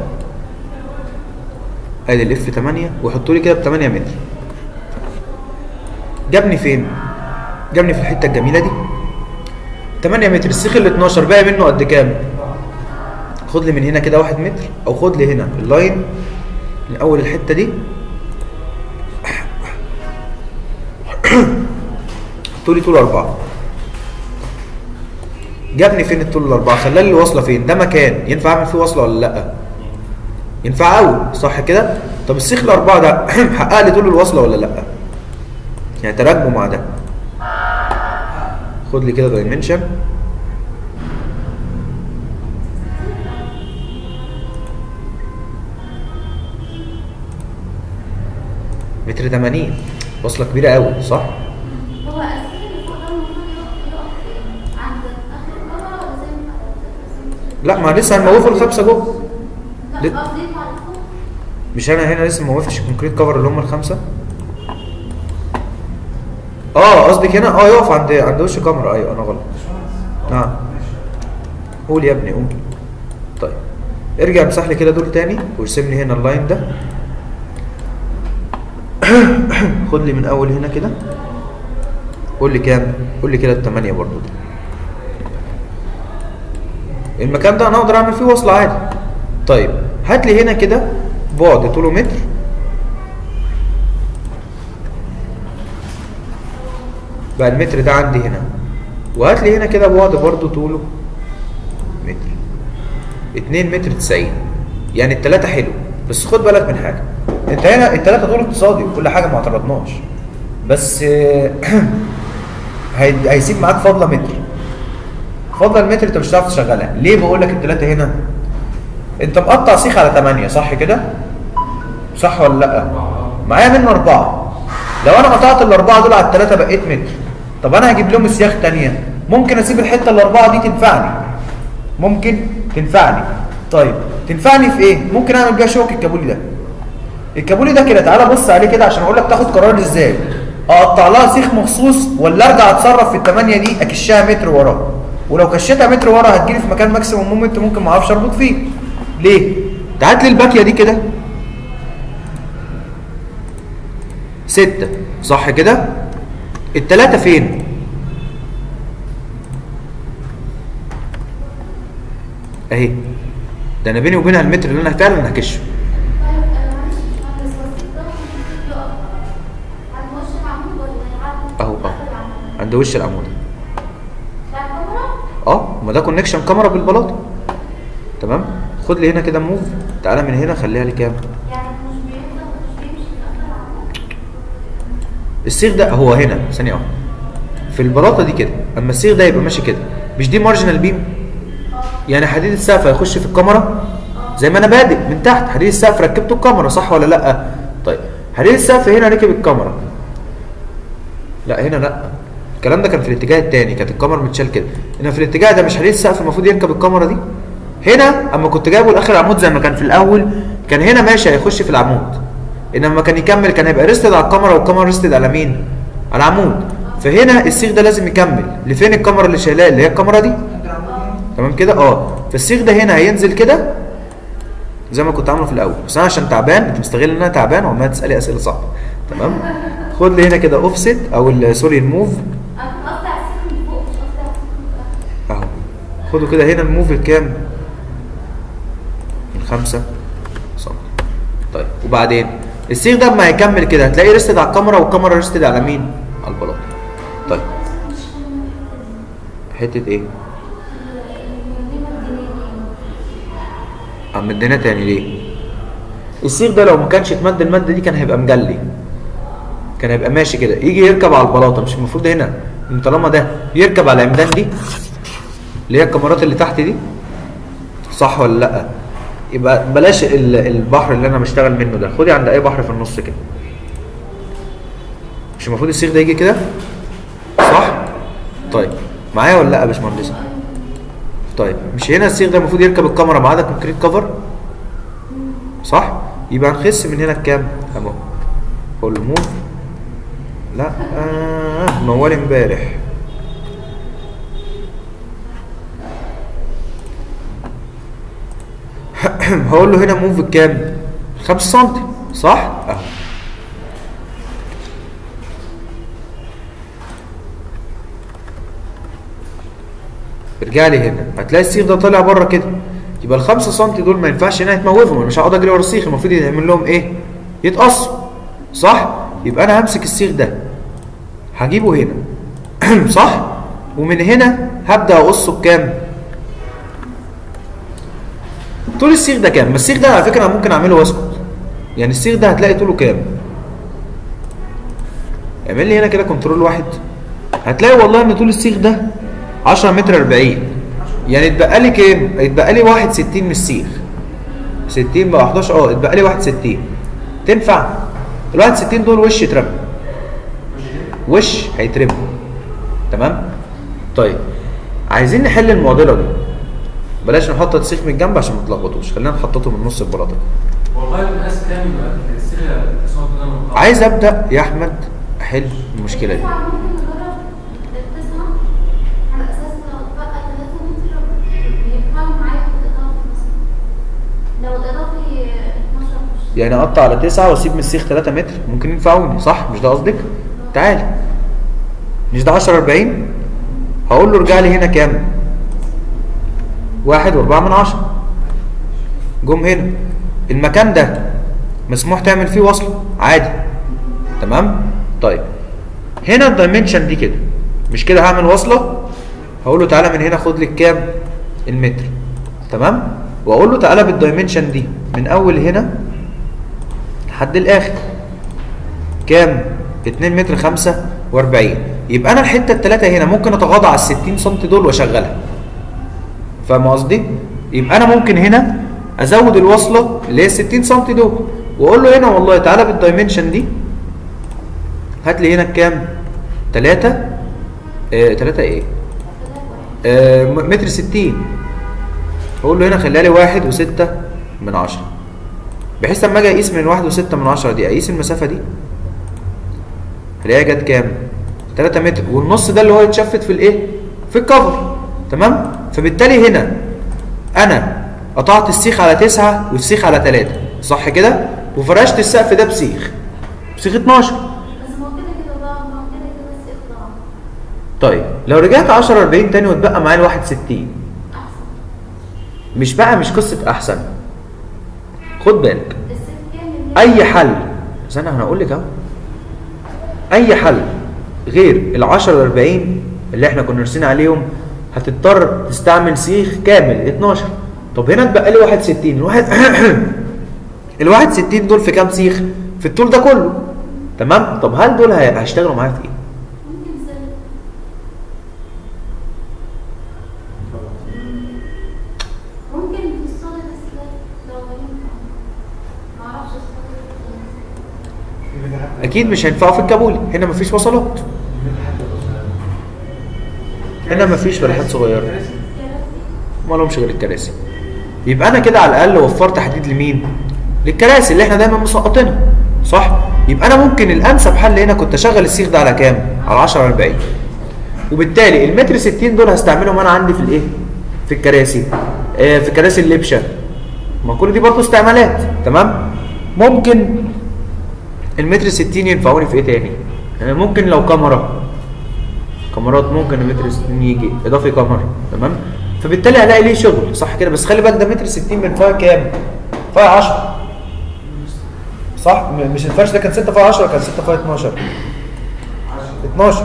ادي الاف 8 وحطوا لي كده ب 8 متر جابني فين جابني في الحته الجميله دي 8 متر السيخ ال 12 باقي منه قد كام خد لي من هنا كده 1 متر او خد لي هنا اللاين من اول الحته دي طولي طول أربعة جابني فين الطول الأربعة خلالي اللي واصلة فين ده مكان ينفع أعمل فيه واصلة ولا لأ ينفع أوي صح كده طب السيخ الأربعة ده حقق لي طول الواصلة ولا لأ يعني تراكمه مع ده خد لي كده دايمنشن متر 80 واصلة كبيرة أوي صح؟ هو السلم اللي فوق ده المفروض يقف يقف فين؟ عند اخر الكاميرا ولا زي ما لا ما لسه هنموفوا الخمسة جوه لا ليه؟ قصدي يطلع لفوق مش انا هنا لسه ما وقفتش الكونكريت كفر اللي هم الخمسه اه قصدك هنا اه يقف عند عند وش كاميرا ايوه انا غلط نعم قول يا ابني قول طيب ارجع امسح لي كده دول تاني وارسم لي هنا اللاين ده خد لي من اول هنا كده قول لي كام قول لي كده الثمانية برضو ده المكان ده انا اقدر اعمل فيه وصل عادي طيب هات لي هنا كده بعد طوله متر بقى المتر ده عندي هنا وهات لي هنا كده بعد برضو طوله متر 2 متر 90 يعني التلاتة حلو بس خد بالك من حاجة انت هنا التلاتة دول اقتصادي وكل حاجة ما اعترضناش بس آه، هي- هيسيب معاك فاضلة متر فاضلة المتر انت مش هتعرف تشغلها ليه بقول لك التلاتة هنا انت مقطع سيخ على 8 صح كده صح ولا لا معايا منه أربعة لو أنا قطعت الأربعة دول على التلاتة بقيت متر طب أنا هجيب لهم سياخ تانية ممكن أسيب الحتة الأربعة دي تنفعني ممكن تنفعني طيب تنفعني في إيه؟ ممكن أعمل بيها شوك الكابولي ده الكابولي ده كده تعالى بص عليه كده عشان أقول لك تاخد قرار إزاي أقطع لها سيخ مخصوص ولا أرجع أتصرف في التمانية دي أكشها متر ورا ولو كشيتها متر ورا هتجيلي في مكان ماكسيموم مومنت ممكن ما أعرفش أربط فيه ليه؟ تعالت لي الباكية دي كده ستة صح كده التلاتة فين اهي ده انا بيني وبينها المتر اللي انا فعلا هكشه طيب انا معلش مش مهندس هو السيف ده المفروض يقف على وش العمود ولا على اهو آخر اهو العمود؟ عند وش العمود بتاع الكاميرا؟ اه ما ده كونكشن كاميرا بالبلاطه تمام خد لي هنا كده موف تعالى من هنا خليها لي كام يعني مش بيفضل مش بيمشي من آخر العمود؟ السيخ ده هو هنا ثانيه واحده في البلاطه دي كده اما السيخ ده يبقى ماشي كده مش دي مارجنال بيم يعني حديد السقف هيخش في الكاميرا زي ما انا بادئ من تحت حديد السقف ركبته الكاميرا صح ولا لا طيب حديد السقف هنا ركب الكاميرا لا هنا لا الكلام ده كان في الاتجاه التاني كانت الكاميرا متشال كده هنا في الاتجاه ده مش حديد السقف المفروض يركب الكاميرا دي هنا اما كنت جايبه لاخر العمود زي ما كان في الاول كان هنا ماشي هيخش في العمود انما لما كان يكمل كان هيبقى ريستد على الكاميرا والكاميرا ريستد على مين على العمود فهنا السيخ ده لازم يكمل لفين الكاميرا اللي شايلاه اللي هي الكاميرا دي تمام كده اه فالسيخ ده هنا هينزل كده زي ما كنت عامله في الاول بس انا عشان تعبان انت مستغل ان انا تعبان وعمال تسالي اسئله صعبه تمام خد لي هنا كده اوفست او ال- سوري الموف انا كنت قصدي على السيف من فوق مش قصدي على السيف من تحت. اهو خدوا كده هنا الموف الكام من خمسة سم طيب وبعدين السيخ ده اما هيكمل كده هتلاقيه ريستد على الكاميرا والكاميرا ريستد على مين على البلاط طيب مش فاهمة الحتة دي. حته ايه المدينة الدينية. عم ادينا تاني ليه السيخ ده لو ما كانش اتمد الماده دي كان هيبقى مجلي كان هيبقى ماشي كده يجي يركب على البلاطه مش المفروض هنا إن طالما ده يركب على العمدان دي اللي هي الكاميرات اللي تحت دي صح ولا لا يبقى بلاش ال- البحر اللي انا بشتغل منه ده خدي عند اي بحر في النص كده مش المفروض السيخ ده يجي كده صح طيب معايا ولا لا يا باشمهندس طيب مش هنا السيخ ده المفروض يركب الكاميرا معاه ده كونكريت كفر صح يبقى هنخس من هنا بكام اهو قول له موف لا آه موال امبارح هقول له هنا موف بكام 5 سم صح اهو ارجع لي هنا هتلاقي السيخ ده طالع بره كده يبقى ال 5 سم دول ما ينفعش هنا يتموفهم أنا مش هقعد اجري ورا السيخ المفروض يعمل لهم ايه؟ يتقصوا صح؟ يبقى انا همسك السيخ ده هجيبه هنا صح؟ ومن هنا هبدا اقصه بكام؟ طول السيخ ده كام؟ بس السيخ ده على فكره انا ممكن اعمله واسكت يعني السيخ ده هتلاقي طوله كام؟ اعمل لي هنا كده كنترول واحد هتلاقي والله ان طول السيخ ده 10 متر 40 يعني اتبقى لي كام؟ اتبقى لي 61 من السيخ 60 بقى 11 اه اتبقى لي 61 تنفع؟ ال 61 دول وش يترمى وش هيترمى تمام؟ طيب عايزين نحل المعضله دي بلاش نحط السيخ من الجنب عشان ما تلخبطوش خلينا نحططه من نص البلاطه والله المقاس كام يبقى السيره صوت ده من عايز ابدا يا احمد احل المشكله دي التسعة ممكن نجرب التسعة على أساس لو بقى تلاتة متر ينفعوا معايا في الإضافي مثلا لو الإضافي 12 مش يعني اقطع على 9 واسيب من السيخ 3 متر ممكن ينفعوني صح مش ده قصدك تعالى مش ده 10 40 هقول له ارجع لي هنا كام واحد واربعة من عشرة جم هنا المكان ده مسموح تعمل فيه وصل عادي تمام طيب هنا الدايمنشن دي كده مش كده هعمل وصله هقول له تعالى من هنا خد لي كام المتر تمام واقول له تعالى بالدايمنشن دي من اول هنا لحد الاخر كام 2 متر 45 يبقى انا الحته الثلاثه هنا ممكن اتغاضى على ال 60 سم دول واشغلها فاهم قصدي يبقى انا ممكن هنا ازود الوصله اللي هي 60 سم دول واقول له هنا والله تعالى بالدايمنشن دي هات لي هنا كام 3 آه 3 ايه آه م- متر 60 اقول له هنا خليها لي واحد وستة من عشرة بحيث لما اجي اقيس من واحد وستة من عشرة دي اقيس المسافة دي الاقيها جت كام 3 متر والنص ده اللي هو يتشفت في الايه في الكفر تمام فبالتالي هنا انا قطعت السيخ على 9 والسيخ على 3 صح كده وفرشت السقف ده بسيخ بسيخ 12 بس ما هو كده كده بقى ما هو كده كده السيف ضاع طيب لو رجعت 10 40 تاني واتبقى معايا ال 61 احسن مش بقى مش قصة احسن خد بالك السيف كامل اي حل استنى انا هقول لك اهو اي حل غير ال 10 40 اللي احنا كنا راسين عليهم هتضطر تستعمل سيخ كامل 12 طب هنا اتبقى لي 61 الواحد ال 61 دول في كام سيخ؟ في الطول ده كله تمام؟ طب هل دول هي- هيشتغلوا معايا في ايه؟ ممكن سيف ممكن في الصالة السلاح لو ينفع معرفش الصالة اكيد مش هينفعوا في الكابولي هنا مفيش وصلات هنا مفيش بلحات صغيره كراسي ما لهمش غير الكراسي يبقى انا كده على الاقل وفرت حديد لمين للكراسي اللي احنا دايما مسقطينها صح يبقى انا ممكن الانسب حل هنا كنت اشغل السيخ ده على كام على 10 40 وبالتالي المتر 60 دول هستعملهم انا عندي في الايه في الكراسي آه في كراسي اللبشه ما كل دي برضه استعمالات تمام ممكن المتر 60 ينفعوني في ايه تاني آه ممكن لو كاميرا كاميرات ممكن المتر 60 يجي اضافي كاميرا تمام فبالتالي هلاقي ليه شغل صح كده بس خلي بالك ده متر 60 من فيها كام؟ فيها 10 صح م- مش الفرش ده كان 6 فيها 10 كان 6 فيها 12 12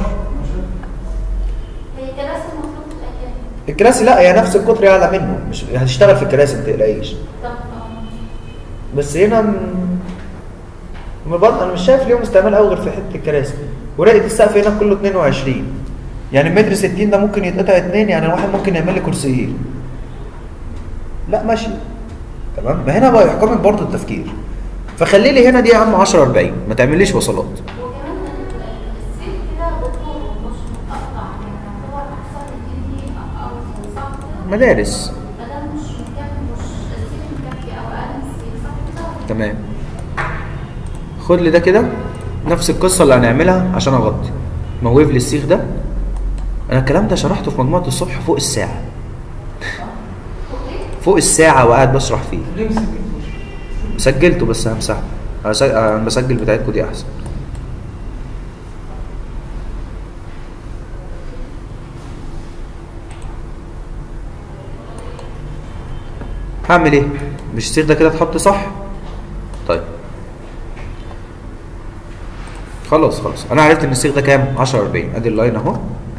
هي كراسي المفروض تبقى كام؟ الكراسي لا هي نفس القطر اعلى منه مش هتشتغل في الكراسي ما تقلقيش طب اه بس هنا م- م- برضه انا مش شايف ليهم استعمال قوي غير في حته الكراسي ورقه السقف هنا كله 22 يعني متر 60 ده ممكن يتقطع اتنين يعني الواحد ممكن يعمل لي كرسيين لا ماشي تمام ما هنا بقى يحكمك برضه التفكير فخلي لي هنا دي يا عم 10 40 ما تعمليش وصلات وكمان السيف كده دكتور مش متقطع يعني هو احسن يديني اوصل صح كده؟ مدارس ما دام مش مكفي مش السيف مكفي او اقل من السيف صح كده؟ تمام خد لي ده كده نفس القصه اللي هنعملها عشان اغطي موف لي السيخ ده انا الكلام ده شرحته في مجموعه الصبح فوق الساعه فوق الساعه وقاعد بشرح فيه ليه مسكتوش؟ سجلته بس همسحه انا سج- أنا بسجل بتاعتكم دي احسن هعمل ايه مش السيخ ده كده اتحط صح طيب خلاص خلاص انا عرفت ان السيخ ده كام 10 40 ادي اللاين اهو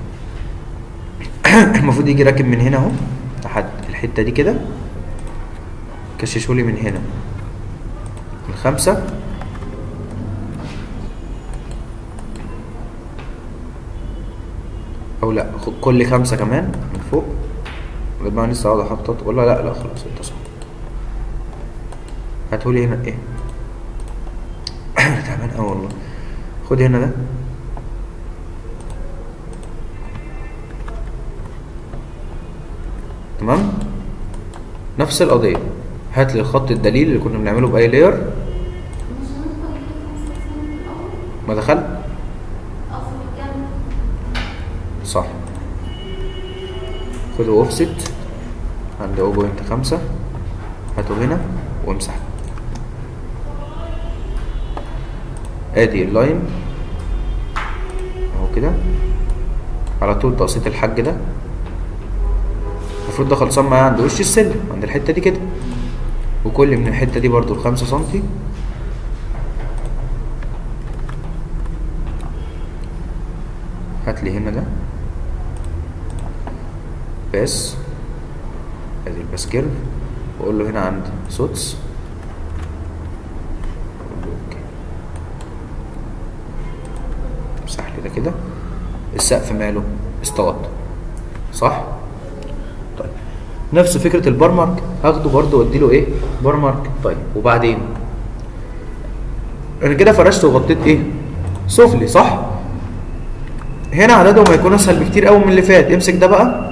المفروض يجي راكب من هنا اهو لحد الحته دي كده كششوا لي من هنا الخمسة أو لا خ- كل خمسة كمان من فوق لما أنا لسه قاعد أحطط ولا لا لا خلاص أنت صح هاتولي هنا إيه تعبان أوي والله خد هنا ده تمام نفس القضية هات لي خط الدليل اللي كنا بنعمله بأي لير مش هندخل نجيب خمسة سنين في الأول ما دخل أصل الجنة صح خده اوفست عند 0.5 هاته هنا وامسح ادي اللاين اهو كده على طول تقسيط الحج ده المفروض ده خلصان معايا عند وش السلم عند الحته دي كده وكل من الحته دي برضو الخمسة سنتي هات لي هنا ده باس ادي الباس كيرف واقول له هنا عندي سوتس أقول له اوكي امسح لي ده كده السقف ماله استوت صح طيب نفس فكره البرمرك هاخده برضه وادي له ايه برمرك طيب وبعدين انا كده فرشت وغطيت ايه سفلي صح هنا عددهم هيكون اسهل بكتير قوي من اللي فات امسك ده بقى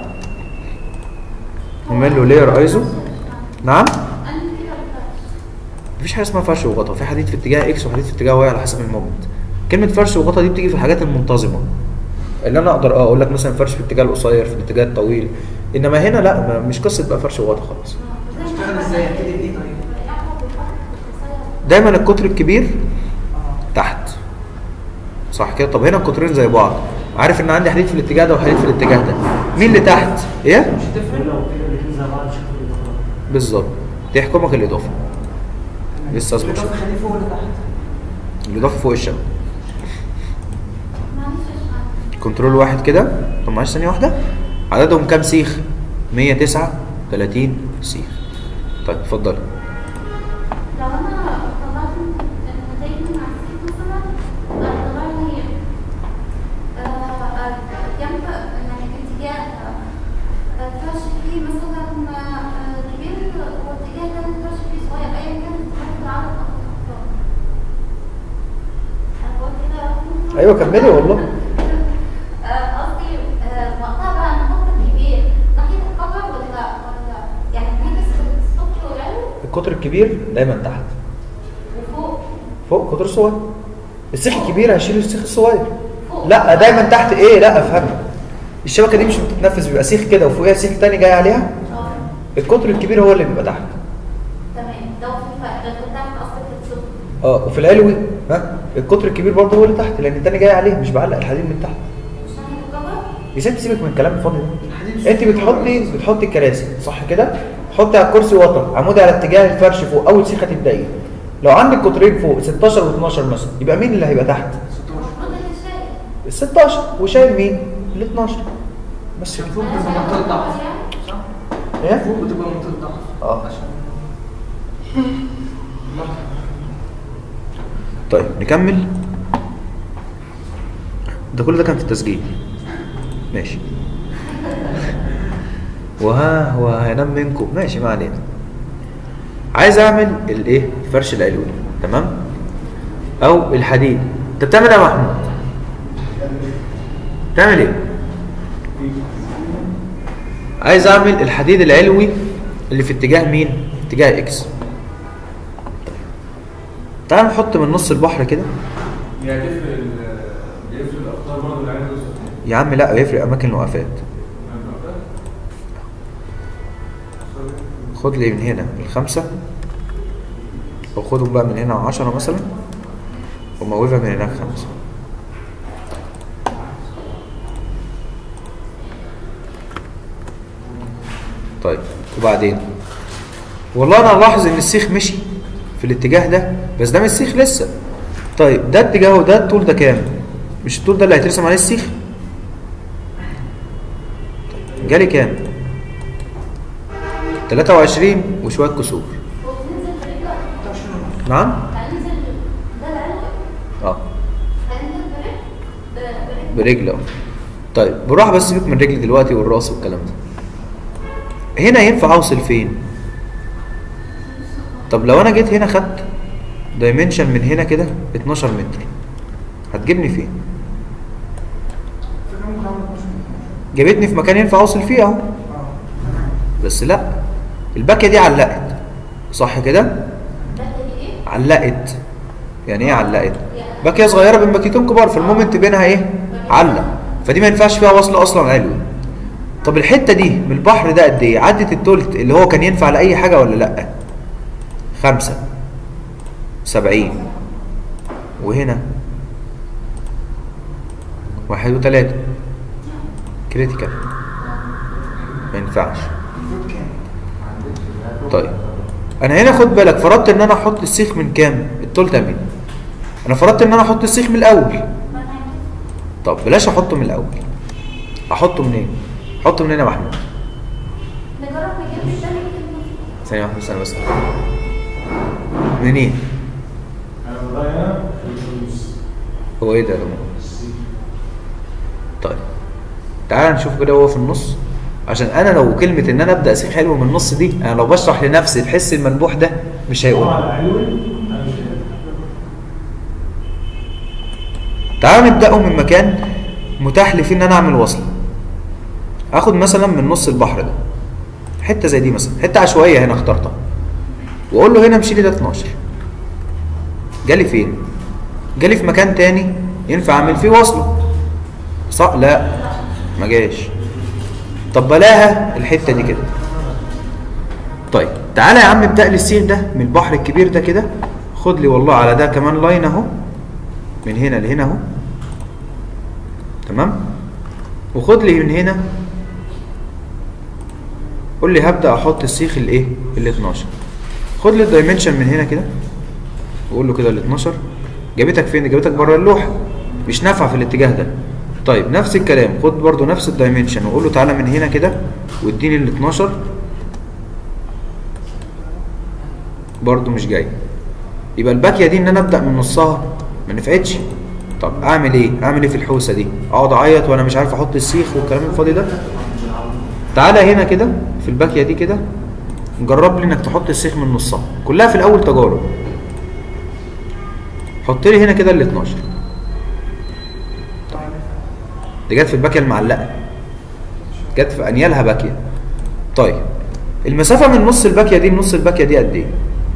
اعمل له لاير ايزو نعم انا كده بفرش مفيش حاجه اسمها فرش وغطا في حديد في اتجاه اكس وحديد في اتجاه واي على حسب المومنت كلمه فرش وغطا دي بتيجي في الحاجات المنتظمه اللي انا اقدر اه اقول لك مثلا فرش في الاتجاه القصير في الاتجاه الطويل انما هنا لا ما- مش قصه بقى فرش وغطا خالص اشتغل ازاي ابتدي بايه طيب؟ دايما القطر الكبير تحت صح كده طب هنا القطرين زي بعض عارف ان عندي حديد في الاتجاه ده وحديد في الاتجاه ده مين اللي تحت ايه مش هتفرق لو كده الاثنين زي بعض شكل الإضافة. بالظبط تحكمك الاضافه لسه اصبر الاضافه خليه فوق ولا تحت؟ الاضافه فوق الشبكه معلش يا شباب. كنترول واحد كده طب معلش ثانيه واحده عددهم كام سيخ 139 سيخ طيب اتفضل لو انا طلعت النتائج من على السيت مثلا طلع لي آه، آه، جنب يعني اتجاه آه، الفرش فيه مثلا آه، كبير واتجاه تاني الفرش فيه صغير ايا كان اتجاه العدد او الافراد انا بقول كده ايوه كملي والله آه، قصدي آه، وقتها بقى انا احط الكبير ناحيه الكفر ولا ولا يعني ناحيه السطح والعلو القطر الكبير دايما تحت وفوق فوق قطر صغير السيخ الكبير هيشيل السيخ الصغير فوق لا دايما تحت ايه لا افهم الشبكه دي مش بتتنفذ بيبقى سيخ كده وفوقيها سيخ تاني جاي عليها اه القطر الكبير هو اللي بيبقى تحت تمام ده في الفرق ده كنت عامل اصلا في السوق اه وفي العلوي ها القطر الكبير برضه هو اللي تحت لان التاني جاي عليه مش بعلق الحديد من تحت مش ناحيه الكفر يا ست سيبك من الكلام الفاضي ده الحديد انت بتحطي بتحطي الكراسي صح كده حطي على الكرسي وتر عمودي على اتجاه الفرش فوق اول سيخه تبداي لو عندك قطرين فوق 16 و12 مثلا يبقى مين اللي هيبقى تحت 16 المفروض اللي شايل ال 16 وشايل مين ال 12 بس كده المفروض تبقى منطقه ضعف صح؟ ايه المفروض بتبقى منطقه ضعف اه عشان طيب نكمل ده كل ده كان في التسجيل ماشي وها هو هينام منكم ماشي ما علينا عايز اعمل الايه الفرش العلوي تمام او الحديد انت بتعمل ايه يا محمود بتعمل ايه عايز اعمل الحديد العلوي اللي في اتجاه مين اتجاه اكس تعال نحط من نص البحر كده هي هتفرق ال- بيفرق الاخطار برضه اللي عايز يوصل يا عم لا يفرق اماكن الوقفات خد لي من هنا الخمسة او خدهم بقى من هنا عشرة مثلا وموفها من هناك خمسة طيب وبعدين والله انا الاحظ ان السيخ مشي في الاتجاه ده بس ده مش السيخ لسه طيب ده اتجاهه ده الطول ده كام مش الطول ده اللي هيترسم عليه السيخ طيب، جالي كام 23 وشويه كسور وبننزل برجل نعم هننزل ده العلو اه هننزل برجل برجل برجل اه طيب بالراحه بس سيبك من الرجل دلوقتي والراس والكلام ده هنا ينفع اوصل فين طب لو انا جيت هنا خدت دايمنشن من هنا كده 12 متر هتجيبني فين فكرة ممكن اعمل 12 جابتني في مكان ينفع اوصل فيه اهو اه تمام بس لا الباكيه دي علقت صح كده ده اللي ايه؟ علقت يعني ايه علقت باكيه صغيره بين باكيتين كبار فالمومنت بينها ايه علق فدي ما ينفعش فيها وصل اصلا علوي طب الحته دي من البحر ده قد ايه عدت التلت اللي هو كان ينفع لاي حاجه ولا لا خمسة سبعين وهنا واحد وتلاتة كريتيكال ما ينفعش المفروض كام؟ طيب انا هنا خد بالك فرضت ان انا احط السيخ من كام التلت امين انا فرضت ان انا احط السيخ من الاول طب بلاش احطه من الاول احطه منين احطه منين يا محمود ثانيه واحده استنى بس منين انا والله هنا في الفلوس هو ايه ده يا جماعه طيب تعال نشوف كده هو في النص عشان انا لو كلمه ان انا ابدا سيخ حلو من النص دي انا لو بشرح لنفسي الحس المنبوح ده مش هيقول على علوي انا مش قادر. تعال نبداه من مكان متاح لي فيه ان انا اعمل وصله اخد مثلا من نص البحر ده حته زي دي مثلا حته عشوائيه هنا اخترتها واقول له هنا امشي لي ده 12 جالي فين جالي في مكان تاني ينفع اعمل فيه وصله صح لا ما جاش طب بلاها الحته دي كده طيب تعالى يا عم ابدا لي السيخ ده من البحر الكبير ده كده خد لي والله على ده كمان لاين اهو من هنا لهنا اهو تمام وخد لي من هنا قول لي هبدا احط السيخ الايه ال 12 خد لي الدايمنشن من هنا كده وقول له كده ال 12 جابتك فين جابتك بره اللوحه مش نافعه في الاتجاه ده طيب نفس الكلام خد برضو نفس الدايمنشن وقول له تعالى من هنا كده واديني ال 12 برضو مش جاي يبقى الباكيه دي ان انا ابدا من نصها ما نفعتش طب اعمل ايه اعمل ايه في الحوسه دي اقعد اعيط وانا مش عارف احط السيخ والكلام الفاضي ده تعالى هنا كده في الباكيه دي كده جرب لي انك تحط السيخ من نصها كلها في الاول تجارب حط لي هنا كده ال 12 دي جت في الباكيه المعلقه جت في انيالها باكيه طيب المسافه من نص الباكيه دي لنص الباكيه دي قد ايه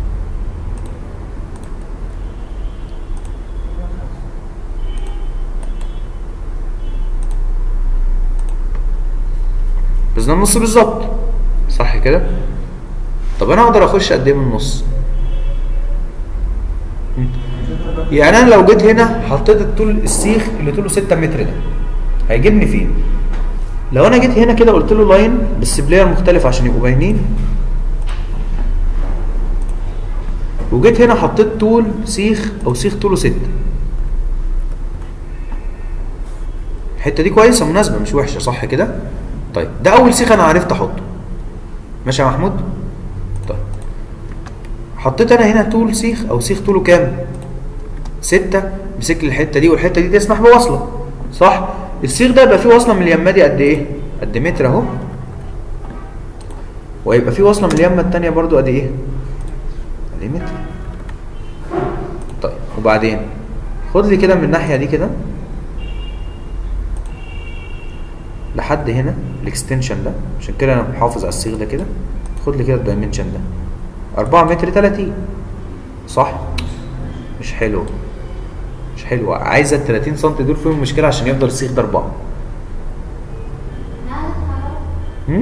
بس ده النص بالظبط صح كده طب انا اقدر اخش قد ايه من النص مم. يعني انا لو جيت هنا حطيت الطول السيخ اللي طوله 6 متر ده هيجيبني فين لو انا جيت هنا كده قلت له لاين بس بلاير مختلف عشان يبقوا باينين وجيت هنا حطيت طول سيخ او سيخ طوله 6 الحته دي كويسه مناسبه مش وحشه صح كده طيب ده اول سيخ انا عرفت احطه ماشي يا محمود طيب حطيت انا هنا طول سيخ او سيخ طوله كام ستة مسك لي الحته دي والحته دي تسمح بوصله صح السيخ ده يبقى فيه وصله من اليمه دي قد ايه قد متر اهو ويبقى فيه وصله من اليمه التانية برضو قد ايه قد ايه متر طيب وبعدين خد لي كده من الناحيه دي كده لحد هنا الاكستنشن ده عشان كده انا محافظ على الصيغ ده كده خد لي كده الدايمنشن ده 4 متر 30 صح مش حلو مش حلو عايزه ال 30 سم دول فيهم مشكله عشان يفضل السيخ ده 4 هم؟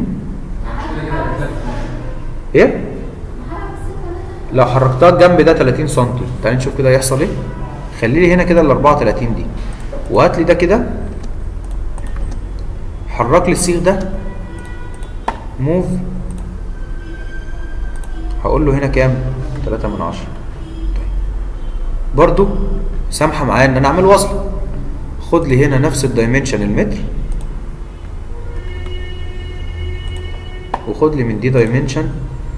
ايه لو حركتها الجنب ده 30 سم تعالى نشوف كده هيحصل ايه خلي لي هنا كده ال 34 دي وهات لي ده كده حرك لي السيخ ده موف هقول له هنا كام 3 من 10 برضو سامحه معايا ان انا اعمل وصل خد لي هنا نفس الدايمنشن المتر وخد لي من دي دايمنشن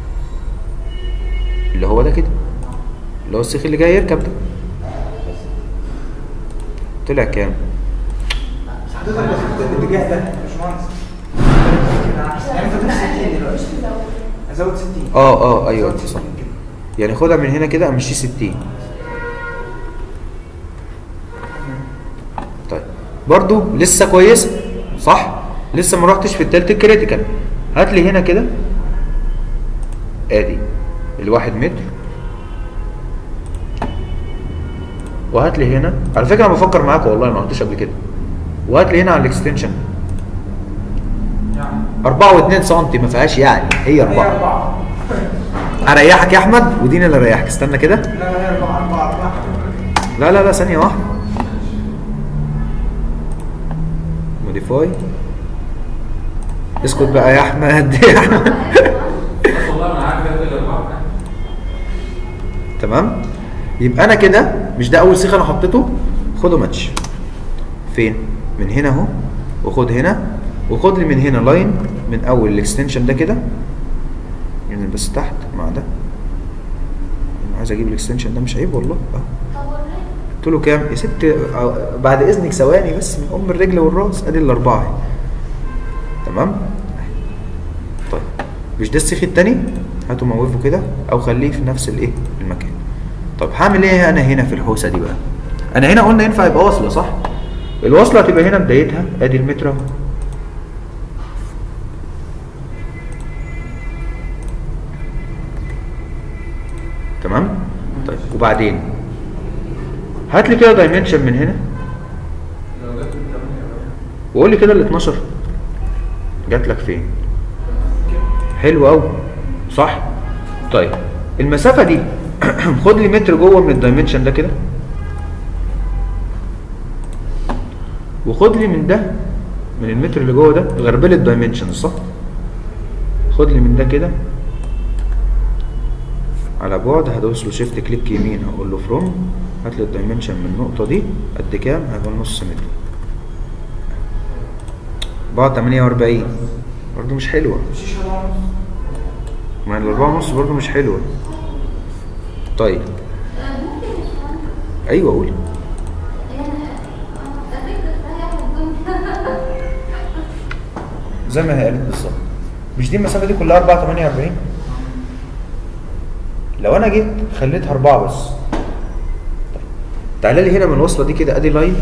اللي هو ده كده اللي هو السيخ اللي جاي يركب ده طلع كام حضرتك بس الاتجاه ده يا باشمهندس يعني انت تروح 60 دلوقتي ازود 60 اه اه ايوه انت صح يعني خدها من هنا كده امشي 60 طيب برضو لسه كويسه صح لسه ما رحتش في التالت الكريتيكال هات لي هنا كده ادي الواحد متر وهات لي هنا على فكره انا بفكر معاكم والله ما قلتش قبل كده وهات لي هنا على الاكستنشن يعني 4 و2 سم ما فيهاش يعني هي هي 4 4 اريحك يا احمد ودينا اللي اريحك استنى كده لا لا هي 4 4 4 لا لا لا ثانية واحدة موديفاي اسكت بقى يا احمد يا احمد بس والله انا عارف يا الاربعه تمام يبقى انا كده مش ده اول سيخ انا حطيته خده ماتش فين من هنا اهو وخد هنا وخد لي من هنا لاين من اول الاكستنشن ده كده من من بس تحت مع ده انا عايز اجيب الاكستنشن ده مش عيب والله اه طب والرجل قلت له كام يا ست آه، بعد اذنك ثواني بس من ام الرجل والراس ادي الاربعه اهي. تمام طيب مش ده السيخ التاني هاتوا موقفه كده او خليه في نفس الايه المكان طب هعمل ايه انا هنا في الحوسه دي بقى انا هنا قلنا ينفع يبقى واصله صح الوصله هتبقى هنا بدايتها ادي المتر اهو تمام طيب وبعدين هات لي كده دايمنشن من هنا لو جت من 8 وقول لي كده ال 12 جات لك فين حلو قوي صح طيب المسافه دي خد لي متر جوه من الدايمنشن ده كده وخد لي من ده من المتر اللي جوه ده غربله الدايمنشن صح خد لي من ده كده على بعد هدوس له شيفت كليك يمين هقول له فروم هات لي الدايمنشن من النقطه دي قد كام هيبقى نص متر بعد 48 برضه مش حلوه مش أربعة ونص ما الأربعة ونص برضه مش حلوة طيب ممكن مش مهم. أيوة قول يعني آه، الرجل فهي هتكون زي ما هي قالت بالظبط مش دي المسافة دي كلها 4 48 لو أنا جيت خليتها أربعة بس طيب. تعالى لي هنا من الوصلة دي كده أدي لاين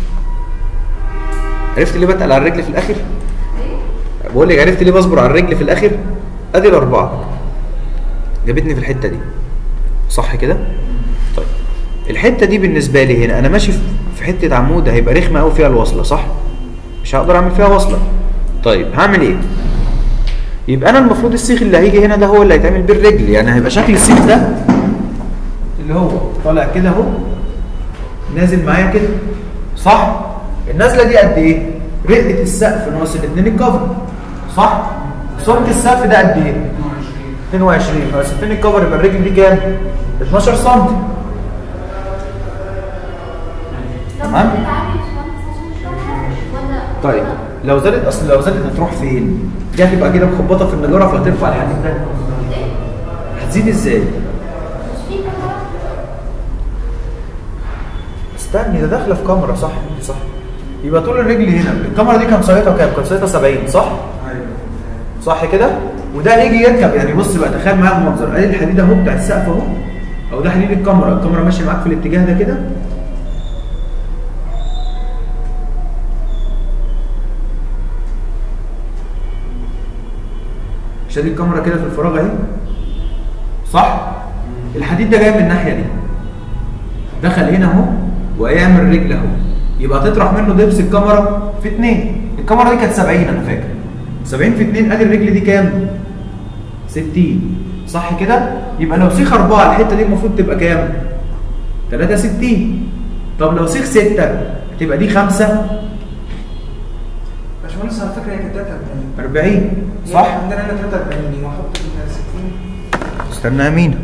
عرفت ليه بتقل على الرجل في الآخر؟ بقول لك عرفت ليه بصبر على الرجل في الآخر؟ أدي الأربعة جابتني في الحتة دي صح كده؟ طيب الحتة دي بالنسبة لي هنا أنا ماشي في حتة عمود هيبقى رخمة أوي فيها الوصلة صح؟ مش هقدر أعمل فيها وصلة طيب هعمل إيه؟ يبقى أنا المفروض السيخ اللي هيجي هنا ده هو اللي هيتعمل بيه الرجل يعني هيبقى شكل السيخ ده اللي هو طالع كده أهو نازل معايا كده صح؟ النازلة دي قد إيه؟ رقة السقف ناقص الاتنين الكفر صح؟ سمك السقف ده قد إيه؟ 22 ناقص 2 الكفر يبقى الرجل دي كام؟ 12 سم تمام؟ لو بتتعامل مش مهندس عشان الشغل ولا طيب لو زادت اصل لو زادت هتروح فين؟ دي هتبقى كده مخبطه في النجاره فهترفع الحديد ده هتزيد ازاي؟ مش في كده استني ده داخله في كاميرا صح انت صح يبقى طول الرجل هنا الكاميرا دي كان صايتها كام؟ كان صايتها 70 صح؟ أيوه صح كده؟ وده هيجي يركب يعني بص بقى تخيل معايا المنظر ادي الحديد اهو بتاع السقف اهو او ده حديد الكاميرا الكاميرا ماشيه معاك في الاتجاه ده كده مش ادي الكاميرا كده في الفراغ اهي صح؟ الحديد ده جاي من الناحيه دي دخل هنا اهو وهيعمل رجل اهو يبقى تطرح منه دبس الكاميرا في اتنين الكاميرا دي كانت 70 انا فاكر 70 في 2 ادي الرجل دي كام؟ 60 صح كده؟ يبقى لو سيخ 4 الحته دي المفروض تبقى كام؟ 63 طب لو سيخ 6 تبقى دي 5 باشمهندس على فكرة هي كانت 43 40 صح؟ يعني عندنا هنا 43 يبقى احط هنا 60 استنى يا مينا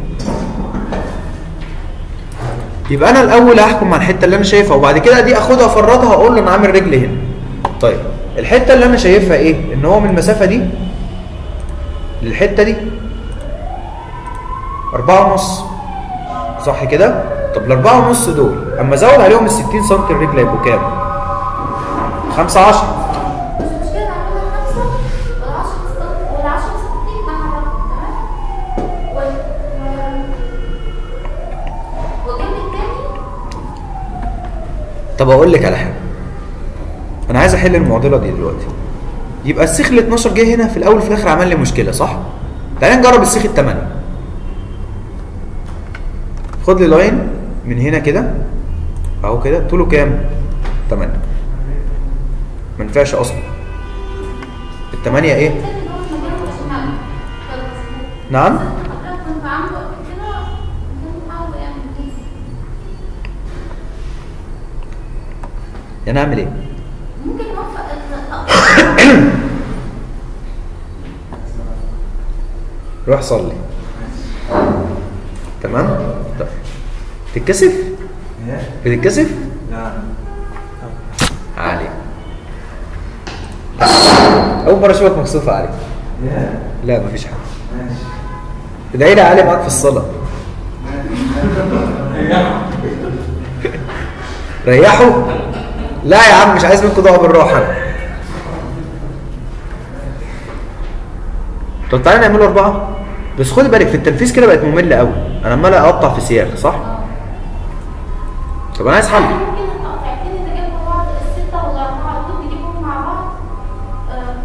يبقى انا الاول هحكم على الحته اللي انا شايفها وبعد كده دي اخدها افرطها اقول له انا عامل رجل هنا طيب الحته اللي انا شايفها ايه ان هو من المسافه دي للحته دي أربعة ونص صح كده طب الأربعة ونص دول اما ازود عليهم ال 60 سم الرجل هيبقوا كام 15 مش مشكلة نعملها خمسة ولا 10 سم ولا 10 سم نحرك تمام وال والجنب التاني طب اقول لك على حاجه انا عايز احل المعضله دي دلوقتي يبقى السيخ ال 12 جه هنا في الاول وفي الاخر عمل لي مشكله صح تعالى نجرب السيخ الثمانية خد لي لاين من هنا كده اهو كده طوله كام 8 ما ينفعش اصلا الثمانية ايه التاني اللي هو المجال الشمال خلاص نعم حضرتك كنت عامله قبل كده كان حاول يعمل ايه يعني اعمل ايه ممكن نوفق ال- روح صلي تمام طيب تتكسف بتتكسف لا علي اول مره اشوفك مكسوف يا علي لا مفيش حاجه ماشي ادعي لي علي معاك في الصلاه ريحوا لا يا عم مش عايز منكم دعوه بالراحه طب تعالى نعمله اربعه بس خد بالك في التنفيذ كده بقت ممله قوي انا عمال اقطع في سياق صح؟ طب انا عايز حل يعني ممكن التقطيعتين اللي جنب بعض الستة والأربعة دول نجيبهم مع بعض آه،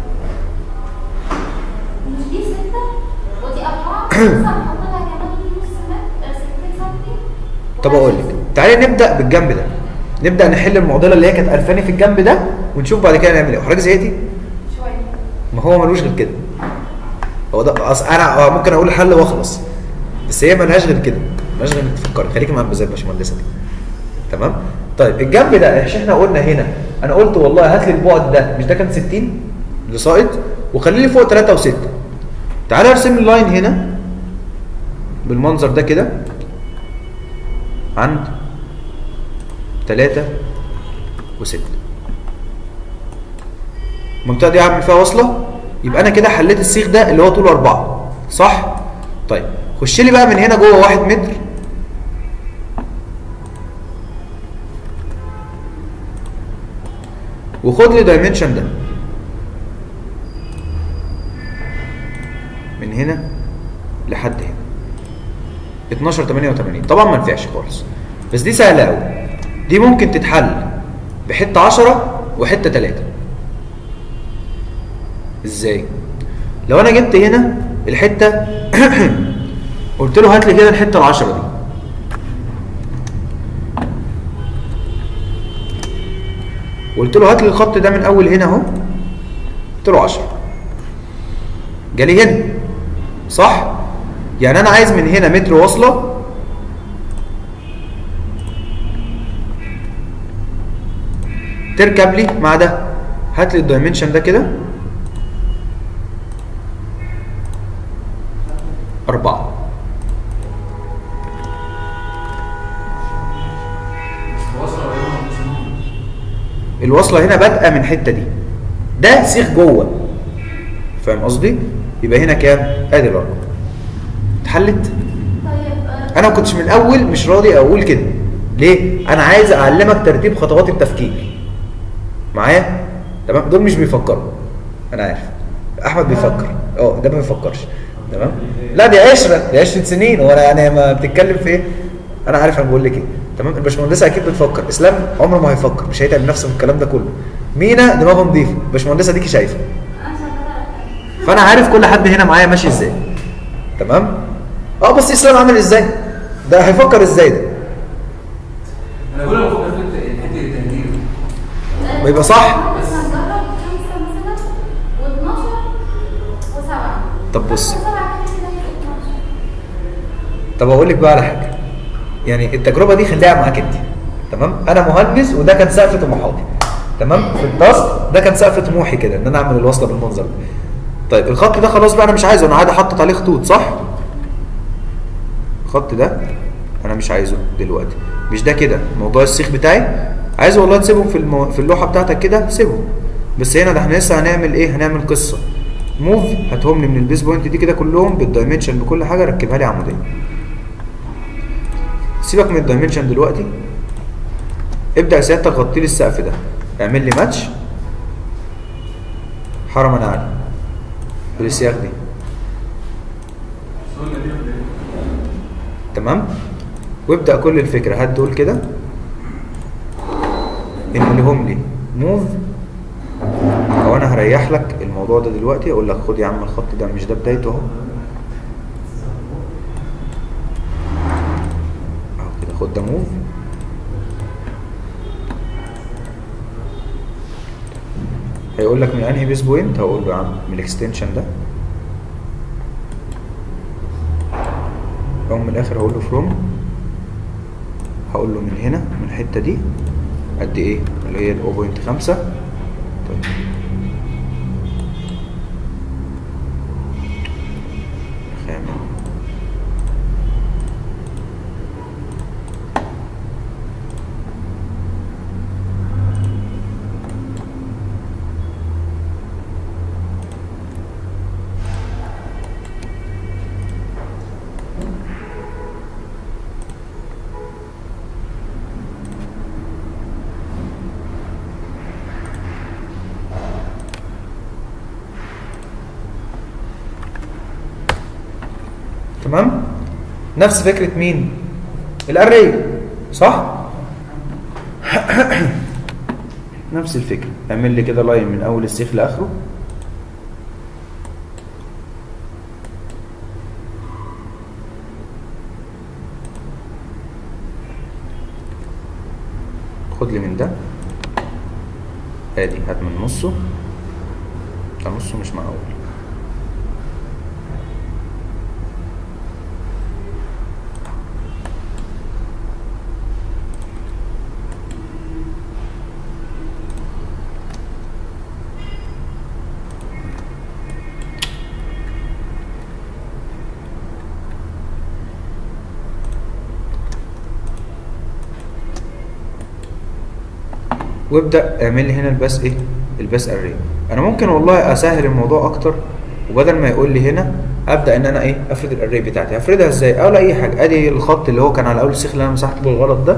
مش دي ستة ودي أربعة بس هنحط لها كمان نص متر آه، 60 سنتي طب اقول لك تعالي نبدا بالجنب ده نبدا نحل المعضله اللي هي كانت قرفاني في الجنب ده ونشوف بعد كده نعمل ايه وحضرتك زهقتي شويه ما هو ملوش غير كده هو ده أصل انا آه ممكن اقول الحل واخلص بس هي ملهاش غير كده ملهاش غير انك تفكري خليكي معايا زي الباشمهندسه دي تمام طيب الجنب ده مش احنا قلنا هنا انا قلت والله هات لي البعد ده مش ده كان 60 اللي ساقط وخلي لي فوق 3 و6 تعالى ارسم لي لاين هنا بالمنظر ده كده عند 3 و6 المنطقه دي هعمل فيها وصله يبقى انا كده حليت السيخ ده اللي هو طوله 4 صح طيب خش لي بقى من هنا جوه 1 متر وخد لي دايمنشن ده من هنا لحد هنا 12 88 طبعا ما نفعش خالص بس دي سهله قوي دي ممكن تتحل بحته 10 وحته 3 ازاي لو انا جبت هنا الحته قلت له هات لي كده الحته ال10 دي قلت له هات لي الخط ده من اول هنا اهو قلت له 10 جالي هنا صح يعني انا عايز من هنا متر واصله تركب لي مع ده هات لي الدايمنشن ده كده أربعة وصل ولا مش مهم. الوصلة هنا بادئة من الحتة دي ده سيخ جوه فاهم قصدي؟ يبقى هنا كام؟ ادي الارقام اتحلت؟ طيب آه، انا ما كنتش من الاول مش راضي اقول كده ليه؟ انا عايز اعلمك ترتيب خطوات التفكير معايا؟ تمام؟ دول مش بيفكروا انا عارف احمد بيفكر اه ده ما بيفكرش تمام؟ لا دي عشرة دي عشرة سنين هو انا يعني ما بتتكلم في ايه؟ انا عارف انا بقول لك ايه تمام؟ الباشمهندسة اكيد بتفكر اسلام عمره ما هيفكر مش هيتعب نفسه في الكلام ده كله مينا دماغه نظيفه الباشمهندسة ديكي شايفه أنا شغالة على حاجة. فانا عارف كل حد هنا معايا ماشي ازاي تمام اه بس اسلام عامل ازاي ده هيفكر ازاي ده انا بقول لك فكر في الت- حته التهديد آه، ما يبقى صح. بس هنجرب خمسة مثلا و12 وسبعة طب بص. خمسة وسبعة كده كده هيبقوا 12 طب اقول لك بقى على حاجه يعني التجربه دي خليها معاك انت تمام انا مهندس وده كان سقف طموحاتي تمام في التاسك ده كان سقف طموحي كده ان انا اعمل الوصله بالمنظر ده طيب الخط ده خلاص بقى انا مش عايزه انا عايز احطط عليه خطوط صح الخط ده انا مش عايزه دلوقتي مش ده كده موضوع السيخ بتاعي عايز والله تسيبهم في المو... في اللوحه بتاعتك كده سيبهم بس هنا ده احنا لسه هنعمل ايه هنعمل قصه موف هاتهم لي من البيس بوينت دي كده كلهم بالدايمنشن بكل حاجه ركبها لي عموديه سيبك من الدايمنشن دلوقتي ابدا سيادتك غطي لي السقف ده اعمل لي ماتش حرم انا علي بالسياق دي قلنا دي ولا ايه؟ تمام وابدا كل الفكره هات دول كده انقلهم لي موف او انا هريح لك الموضوع ده دلوقتي اقول لك خد يا عم الخط ده مش ده بدايته اهو اهو كده خد ده موف هيقول لك من انهي بيس بوينت هقول له يا عم من الاكستنشن ده او من الاخر هقول له فروم هقول له من هنا من الحته دي قد ايه اللي هي ال 0.5 طيب خامل تمام نفس فكره مين الاري صح نفس الفكره اعمل لي كده لاين من اول السيخ لاخره خد لي من ده ادي هات من نصه ده نصه مش معقول وابدا اعمل لي هنا الباس ايه الباس اري انا ممكن والله اسهل الموضوع اكتر وبدل ما يقول لي هنا ابدا ان انا ايه افرد الاري بتاعتي هفردها ازاي ولا اي حاجه ادي الخط اللي هو كان على اول السيخ اللي انا مسحته بالغلط ده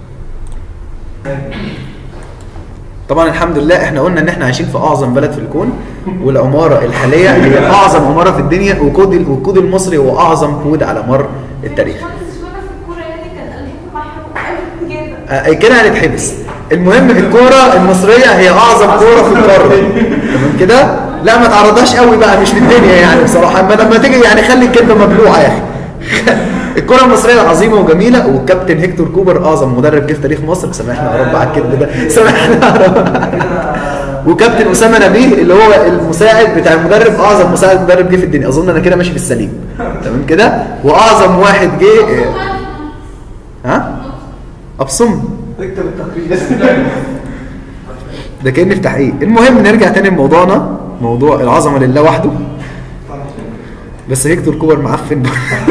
طبعا الحمد لله احنا قلنا ان احنا عايشين في اعظم بلد في الكون والعماره الحاليه هي اعظم عماره في الدنيا والكود الكود المصري هو اعظم كود على مر التاريخ باشمهندس شويه في الكوره يعني كان قلبه محروق قوي كده آه، كده هنتحبس المهم في الكوره المصريه هي اعظم كوره في القاره تمام كده لا ما تعرضهاش قوي بقى مش في الدنيا يعني بصراحه اما لما تيجي يعني خلي الكلمه مبلوعه يا اخي الكره المصريه عظيمه وجميله والكابتن هيكتور كوبر اعظم مدرب جه في تاريخ مصر سامحنا يا رب على الكذب ده سامحنا يا رب وكابتن اسامه نبيه اللي هو المساعد بتاع المدرب اعظم مساعد مدرب جه في الدنيا اظن انا كده ماشي في السليم تمام كده واعظم واحد جه آه، ها ابصم اكتب التقرير ده كأني في تحقيق المهم نرجع تاني لموضوعنا موضوع العظمه لله وحده بس هيكتور كوبر معفن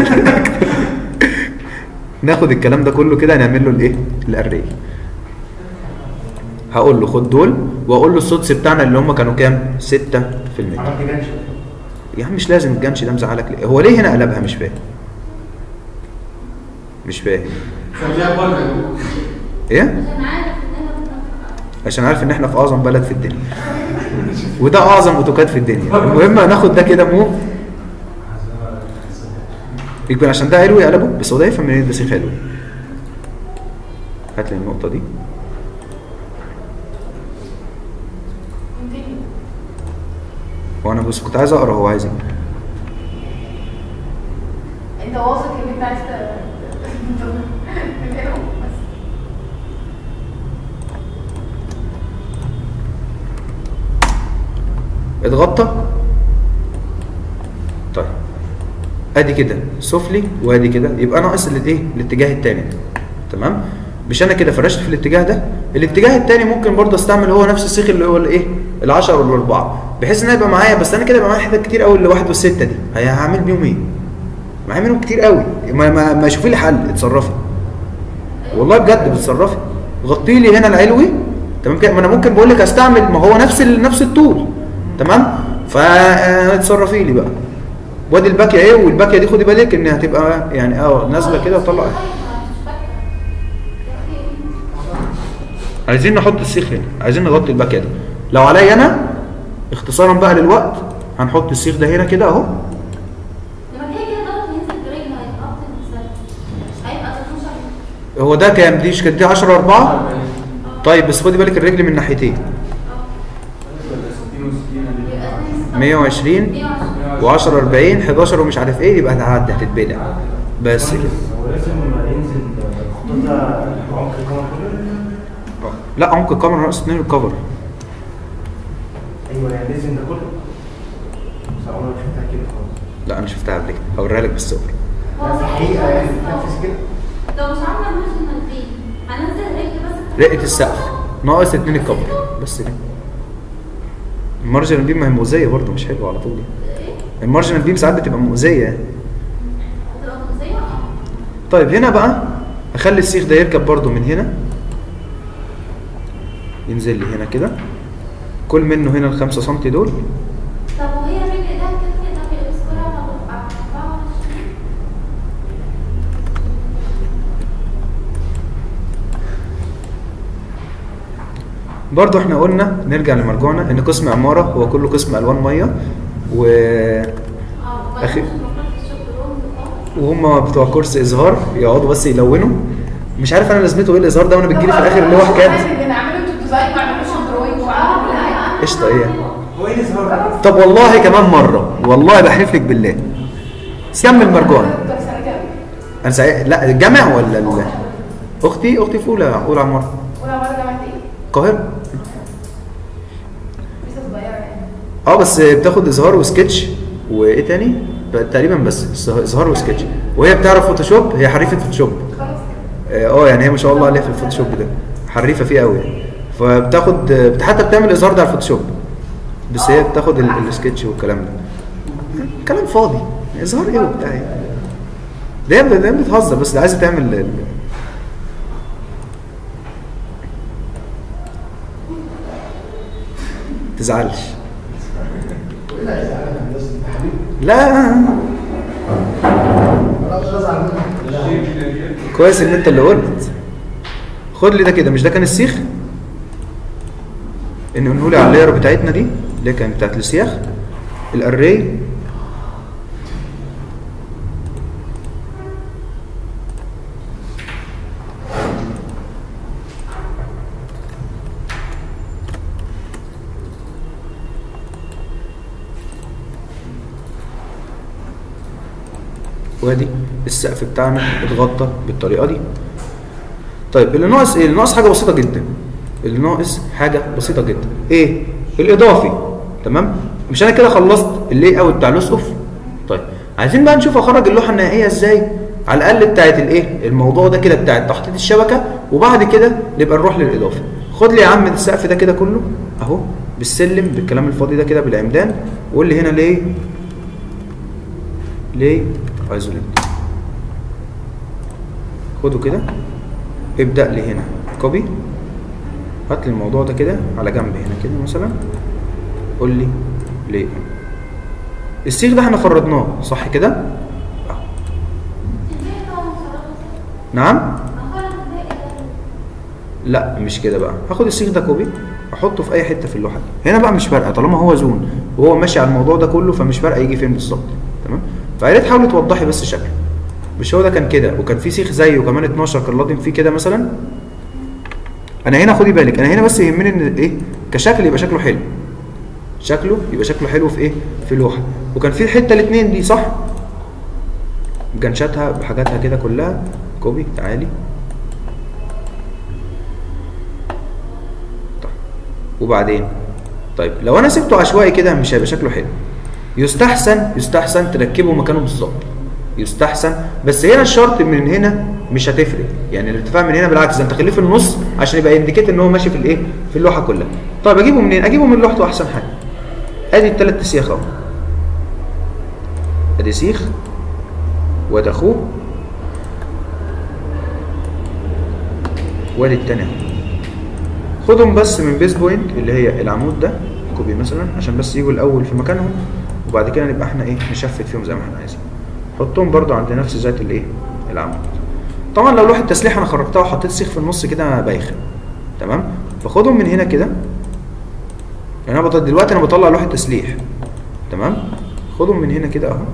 ناخد الكلام ده كله كده نعمل له الايه الاري هقول له خد دول واقول له السدس بتاعنا اللي هم كانوا كام 6% عملت جنش يا عم مش لازم الجنش ده مزعلك ليه هو ليه هنا قلبها مش فاهم مش فاهم خليها بره ايه عشان عارف ان انا بنفع. عشان عارف ان احنا في اعظم بلد في الدنيا وده اعظم اوتوكاد في الدنيا المهم هناخد ده كده موف يكون عشان ده علوي قلبه بس هو ده يفهم منين ده سيخ علوي هات لي النقطه دي وانا بس كنت عايز اقرا هو عايز ايه انت واثق ان انت عايز ت- تعمله بس اتغطى طيب ادي كده سفلي وادي كده يبقى ناقص الايه الاتجاه الثاني تمام مش انا كده فرشت في الاتجاه ده الاتجاه الثاني ممكن برضه استعمل هو نفس السيخ اللي هو الايه ال10 والاربعه بحيث ان يبقى معايا بس انا كده يبقى معايا حتت كتير قوي اللي واحد والسته دي هي- هعمل بيهم ايه معايا منهم كتير قوي ما ما, ما شوفي لي حل اتصرفي والله بجد بتتصرفي غطي لي هنا العلوي تمام كده ما انا ممكن بقول لك استعمل ما هو نفس ال- نفس الطول تمام فاتصرفي لي بقى وادي الباكيه ايه والباكيه دي خدي بالك ان هتبقى يعني اه نازله كده وطلع عايزين نحط السيخ هنا عايزين نغطي الباكيه دي لو عليا انا اختصارا بقى للوقت هنحط السيخ ده هنا كده اهو لما كده كده دوت ينزل برجله هيتقطع المسافه هيبقى 12 هو ده كام دي كانت دي 10 4 طيب بس خدي بالك الرجل من ناحيتين 120 و10 40 11 ومش عارف ايه يبقى هتعدي هتتبلع بس كده هو لازم ينزل الخطوط ده عمق الكاميرا كله آه. لا عمق الكاميرا ناقص 2 الكفر ايوه يعني لازم ده كله بس عمري ما شفتها كده خالص لا انا شفتها قبل كده هوريها لك بالصور هو بس في حقيقة حاجة يعني بس لو- تنفذ كده لو مش عامله مارجنال بين هنزل رجل بس رقه السقف ناقص 2 الكفر بس كده المارجنال بيم ما هي مؤذيه برضه مش حلوه على طول يعني. ايه؟ المارجنال بيم ساعات بتبقى مؤذيه يعني. هتبقى مؤذية؟ اه طيب هنا بقى اخلي السيخ ده يركب برضو من هنا ينزل لي هنا كده كل منه هنا الخمسة سنتي دول طب وهي الرجل ده هتفرق ده في الاسبوع ولا 24 برضو احنا قلنا نرجع لمرجوعنا ان قسم عمارة هو كله قسم الوان مية و اه أخي- وبعدين مش المفروض في الشغل روم خالص وهم بتوع كورس اظهار يقعدوا بس يلونوا مش عارف انا لازمته ايه الازهار ده وانا بتجيلي في الاخر اللي هو حكايه نعمله انتوا الديزاين ما عملوش الدروينج وعملوا كل حاجه قشطه ايه يعني. هو ايه الازهار؟ طب والله كمان مره والله بحلف لك بالله سيام المرجان انت في سنه كام؟ انا سعيد لا الجامع ولا ال... اختي اختي في اولى اولى عماره اولى مره جامعه ايه؟ القاهره لسه صغيره يعني اه بس بتاخد اظهار وسكتش وايه تاني ب- تقريبا بس اظهار وسكتش وهي بتعرف فوتوشوب هي حريفه فوتوشوب خلاص اه يعني هي ما شاء الله عليها في الفوتوشوب ده حريفه فيه قوي يعني. فبتاخد بت- حتى بتعمل اظهار ده على الفوتوشوب بس هي بتاخد ال- السكتش والكلام ده كلام فاضي اظهار ايه وبتاع ايه ده هي ده هي بتهزر بس ده عايزه تعمل ال- تزعلش لا كويس ان انت اللي قلت خد لي ده كده مش ده كان السيخ ان نقول على اللاير بتاعتنا دي اللي كانت بتاعت السياخ الاري وادي السقف بتاعنا اتغطى بالطريقه دي طيب اللي ناقص ايه اللي ناقص حاجه بسيطه جدا اللي ناقص حاجه بسيطه جدا ايه الاضافي تمام مش انا كده خلصت اللي اوت بتاع الاسقف طيب عايزين بقى نشوف اخرج اللوحه النهائيه ازاي على الاقل بتاعت الايه الموضوع ده كده بتاعت تخطيط الشبكه وبعد كده نبقى نروح للاضافي خد لي يا عم السقف ده كده كله اهو بالسلم بالكلام الفاضي ده كده بالعمدان وقول لي هنا ليه ليه ايزوليت خده كده ابدأ لي هنا كوبي هات لي الموضوع ده كده على جنب هنا كده مثلا قول لي ليه السيخ ده احنا فرضناه صح كده آه. ازاي بقى نخرجه نعم نخرج ازاي ده؟ لا مش كده بقى هاخد السيخ ده كوبي احطه في اي حته في اللوحه دي هنا بقى مش فارقه طالما هو زون وهو ماشي على الموضوع ده كله فمش فارقه يجي فين بالظبط تمام فيا ريت حاولي توضحي بس شكله مش هو ده كان كده وكان في سيخ زيه كمان 12 كان لاطم فيه كده مثلا انا هنا خدي بالك انا هنا بس يهمني ان ايه كشكل يبقى شكله حلو شكله يبقى شكله حلو في ايه في لوحه وكان في الحته الاثنين دي صح جنشاتها بحاجاتها كده كلها كوبي تعالي طيب وبعدين طيب لو انا سبته عشوائي كده مش هيبقى شكله حلو يستحسن يستحسن تركبه مكانه بالظبط يستحسن بس هنا الشرط من هنا مش هتفرق يعني الارتفاع من هنا بالعكس ده انت خليه في النص عشان يبقى ينديكيت ان هو ماشي في الايه في اللوحه كلها طيب اجيبه منين اجيبه من لوحته احسن حاجه ادي الثلاث سياخ اهو ادي سيخ وادي اخوه وادي التاني اهو خدهم بس من بيس بوينت اللي هي العمود ده كوبي مثلا عشان بس يجوا الاول في مكانهم وبعد كده نبقى احنا ايه نشفت فيهم زي ما احنا عايزين حطهم برضو عند نفس ذات الايه العمود طبعا لو لوحه تسليح انا خرجتها وحطيت سيخ في النص كده بايخه تمام فخدهم من هنا كده يعني انا بطلع دلوقتي انا بطلع لوحه تسليح تمام خدهم من هنا كده اهو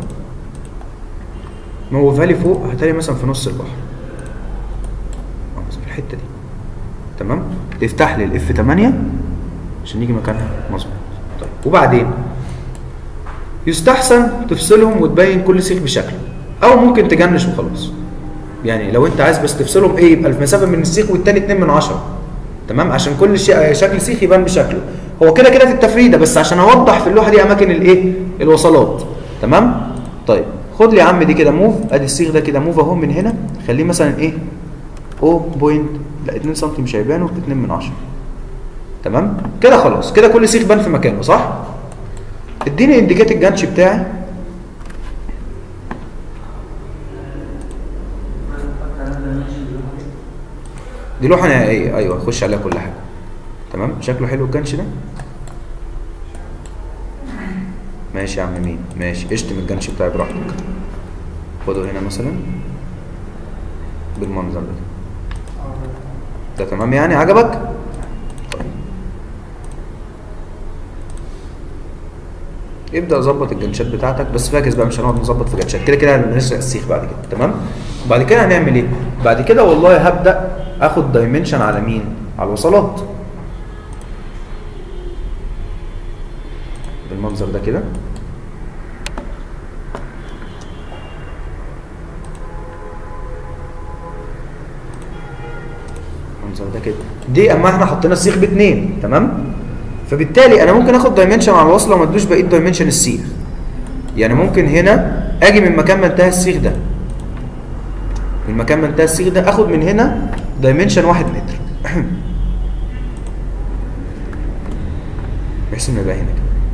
موفها لي فوق هتلاقي مثلا في نص البحر أهو مثلا في الحته دي تمام تفتح لي الاف 8 عشان يجي مكانها مظبوط طيب وبعدين يستحسن تفصلهم وتبين كل سيخ بشكله او ممكن تجنش وخلاص يعني لو انت عايز بس تفصلهم ايه يبقى المسافه من السيخ والتاني 2 من 10 تمام عشان كل شيء شكل سيخ يبان بشكله هو كده كده في التفريده بس عشان اوضح في اللوحه دي اماكن الايه الوصلات تمام طيب خد لي يا عم دي كده موف ادي السيخ ده كده موف اهو من هنا خليه مثلا ايه 0. لا 2 سم مش هيبانوا 2 من 10 تمام كده خلاص كده كل سيخ بان في مكانه صح اديني انديكيت الجانش بتاعي دي لوحه نهائيه ايوه خش عليها كل حاجه تمام شكله حلو الجانش ده ماشي يا عم مين ماشي اشتم الجانش بتاعي براحتك خده هنا مثلا بالمنظر ده ده تمام يعني عجبك طيب. ابدا ظبط الجنشات بتاعتك بس فاكس بقى مش هنقعد نظبط في جنشات كده كده هنسرق السيخ بعد كده تمام بعد كده هنعمل ايه بعد كده والله هبدا اخد دايمنشن على مين على الوصلات بالمنظر ده كده المنظر ده كده دي اما احنا حطينا السيخ باتنين تمام فبالتالي انا ممكن اخد دايمنشن على الوصله وما ادوش بقيه دايمنشن السيخ يعني ممكن هنا اجي من مكان ما انتهى السيخ ده من مكان ما انتهى السيخ ده اخد من هنا دايمنشن واحد متر بحيث انه يبقى هنا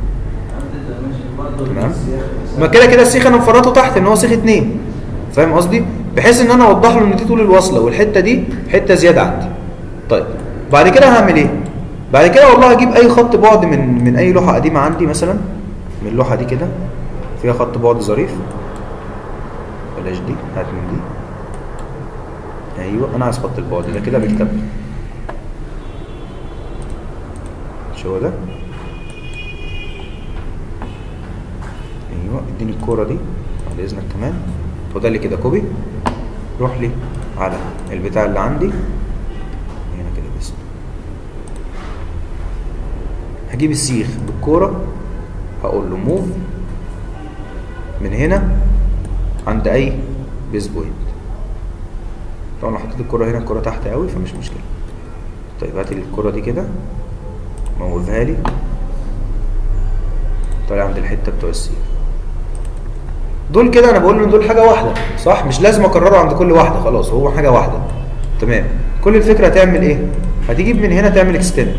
كده تمام ما كده كده السيخ انا مفرطه تحت ان هو سيخ اتنين فاهم قصدي بحيث ان انا اوضح له ان دي طول الوصله والحته دي حته زياده عندي طيب بعد كده هعمل ايه بعد كده والله هجيب اي خط بعد من من اي لوحه قديمه عندي مثلا من اللوحه دي كده فيها خط بعد ظريف بلاش دي هات من دي ايوه انا عايز خط البعد ده كده بكتب مش هو ده ايوه اديني الكوره دي بعد اذنك كمان وده اللي كده كوبي روح لي على البتاع اللي عندي هنا كده بس هجيب السيخ بالكوره هقول له موف من هنا عند اي بيز بوينت طبعا لو حطيت الكوره هنا الكوره تحت قوي فمش مشكله طيب هات لي الكوره دي كده موفها لي طالع عند الحته بتوع السيخ دول كده انا بقول ان دول حاجه واحده صح مش لازم اكرره عند كل واحده خلاص هو حاجه واحده تمام كل الفكره هتعمل ايه هتجيب من هنا تعمل اكستند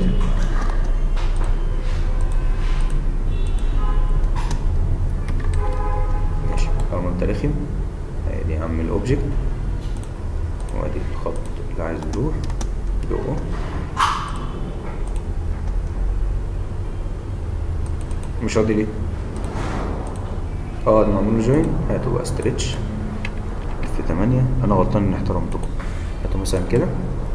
ماشي اول ما انت رخم ادي يا عم الاوبجكت وادي الخط اللي عايز يروح يروح مش راضي ليه اه ده معمول له جوين هاتوا بقى ستريتش في 8 انا غلطان اني احترمتكم هاتوا مثلا كده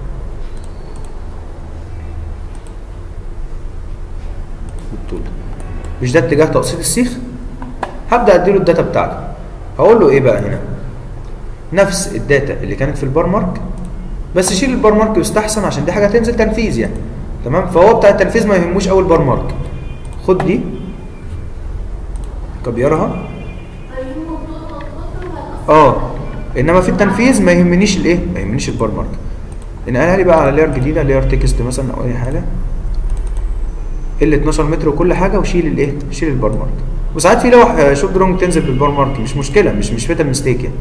بالطول ده. مش ده اتجاه تقسيط السيخ هبدا اديله الداتا بتاعته هقول له ايه بقى هنا نفس الداتا اللي كانت في البار مارك بس شيل البار مارك يستحسن عشان دي حاجه تنزل تنفيذ يعني تمام فهو بتاع التنفيذ ما يهموش اول بار مارك خد دي كبيرها اه انما في التنفيذ ما يهمنيش الايه ما يهمنيش البار مارك نقلها لي بقى على لير جديده لير تكست مثلا او اي حاجه ال 12 متر وكل حاجه وشيل الايه شيل البار مارك وساعات في لوح شوب درونج تنزل بالبار مارك مش مشكله مش مش فيتا ميستيك يعني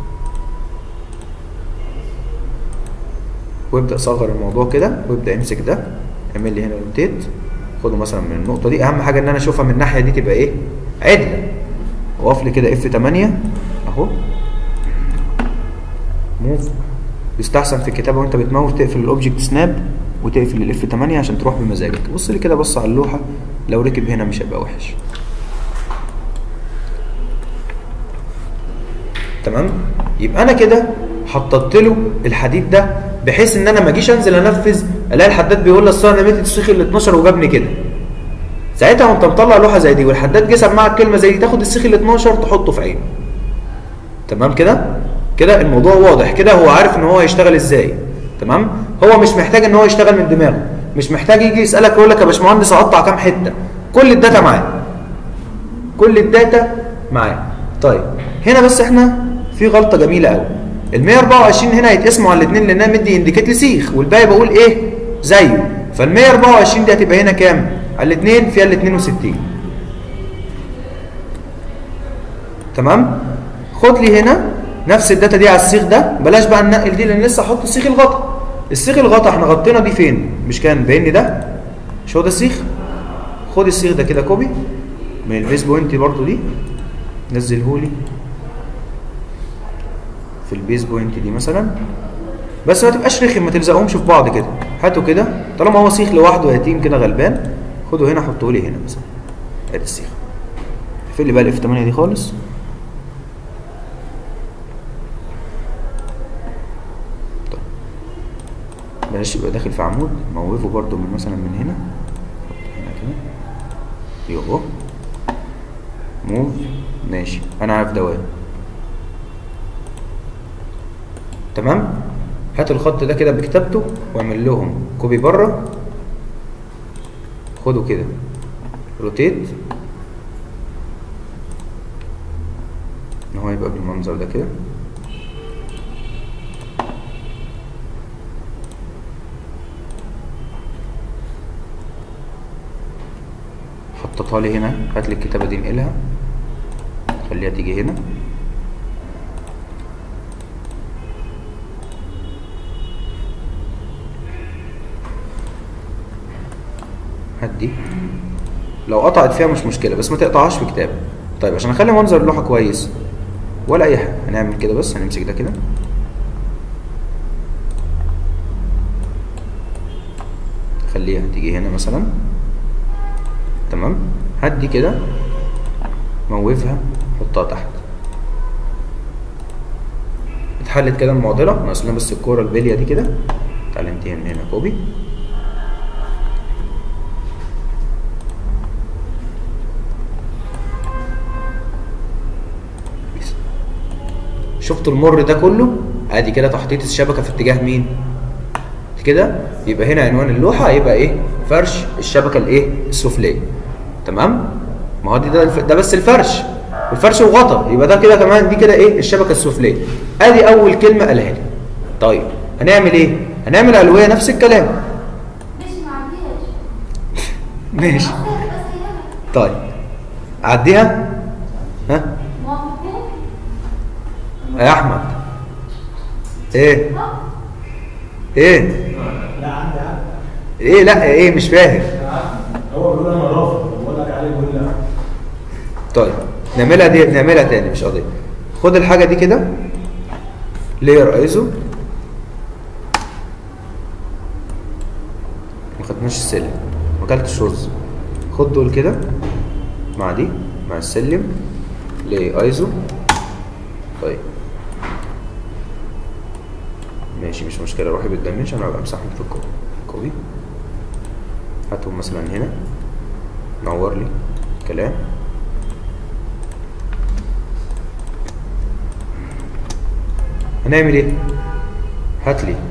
وابدا صغر الموضوع كده وابدا امسك ده اعمل لي هنا روتيت خده مثلا من النقطه دي اهم حاجه ان انا اشوفها من الناحيه دي تبقى ايه عدله واقف لي كده اف 8 اهو موف يستحسن في الكتابه وانت بتموف تقفل الاوبجكت سناب وتقفل الاف 8 عشان تروح بمزاجك بص لي كده بص على اللوحه لو ركب هنا مش هيبقى وحش تمام يبقى انا كده حطيت له الحديد ده بحيث ان انا ما اجيش انزل انفذ الاقي الحداد بيقول لي اصل انا ميت السيخ ال 12 وجابني كده ساعتها وانت مطلع لوحه زي دي والحداد جه سمعك كلمه زي دي تاخد السيخ ال 12 تحطه في عينه تمام كده كده الموضوع واضح كده هو عارف ان هو هيشتغل ازاي تمام هو مش محتاج ان هو يشتغل من دماغه مش محتاج يجي يسالك يقول لك يا باشمهندس اقطع كام حته كل الداتا معاه كل الداتا معاه طيب هنا بس احنا في غلطه جميله قوي ال 124 هنا هيتقسموا على الاثنين لانها مدي انديكيت لسيخ والباقي بقول ايه زيه فال 124 دي هتبقى هنا كام على الاثنين فيها ال 62 تمام خد لي هنا نفس الداتا دي على السيخ ده بلاش بقى ننقل دي لان لسه هحط السيخ الغطا السيخ الغطا احنا غطينا دي فين مش كان باين لي ده مش هو ده السيخ خد السيخ ده كده كوبي من البيس بوينت برضو دي نزله لي في البيس بوينت دي مثلا بس ما تبقاش رخم ما تلزقهمش في بعض كده هاتوا كده طالما هو سيخ لوحده يتيم كده غلبان خده هنا حطه لي هنا مثلا ادي السيخ اقفل لي بقى الاف 8 دي خالص طيب بلاش يبقى داخل في عمود موقفه برده من مثلا من هنا هنا كده يوه موف ماشي انا عارف ده وين تمام هات الخط ده كده بكتابته واعمل لهم كوبي بره خده كده روتيت ان هو يبقى بالمنظر ده كده خططها لي هنا هات لي الكتابه دي انقلها خليها تيجي هنا هات دي لو قطعت فيها مش مشكله بس ما تقطعهاش في كتاب طيب عشان اخلي منظر اللوحه كويس ولا اي حاجه هنعمل كده بس هنمسك ده كده خليها تيجي هنا مثلا تمام هات دي كده موفها حطها تحت اتحلت كده المعضله ناقص لنا بس الكوره البليه دي كده تعالى انتهي من هنا كوبي شفت المر ده كله ادي كده تحطيط الشبكه في اتجاه مين كده يبقى هنا عنوان اللوحه هيبقى ايه فرش الشبكه الايه السفليه تمام ما هو دي ده, الف... ده بس الفرش الفرش وغطا يبقى ده كده كمان دي كده ايه الشبكه السفليه ادي اول كلمه قالها لي طيب هنعمل ايه هنعمل علويه نفس الكلام مش معديهاش ماشي بس هي طيب عديها ها موافقين يا احمد ايه ايه لا عندي عندي ايه لا ايه مش فاهم هو بيقول انا رافض بقول لك عليه بيقول لا طيب نعملها دي نعملها تاني مش قضيه خد الحاجه دي كده لير ايزو ما خدناش السلم ما اكلتش رز خد دول كده مع دي مع السلم ليه ايزو طيب ماشي مش مشكله روحي بالدايمنشن انا هبقى امسحهم في الكوبي كوبي هاتهم مثلا هنا نور لي كلام هنعمل ايه هات لي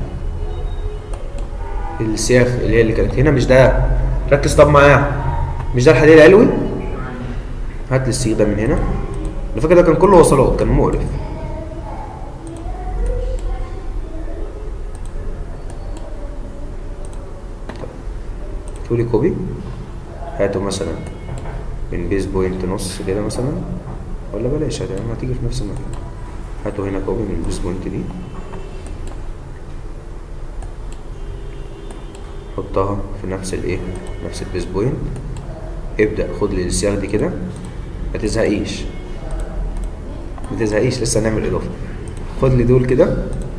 السياخ اللي هي اللي كانت هنا مش ده ركز طب معايا مش ده الحديد العلوي هات لي السيخ ده من هنا على فكره ده كان كله وصلات كان مقرف تقولي كوبي هاته مثلا من بيز بوينت نص كده مثلا ولا بلاش هت- هتيجي في نفس المكان هاته هنا كوبي من البيز بوينت دي حطها في نفس الايه نفس البيز بوينت ابدأ خد لي السياخ دي كده ما تزهقيش ما تزهقيش لسه هنعمل اضافه خد لي دول كده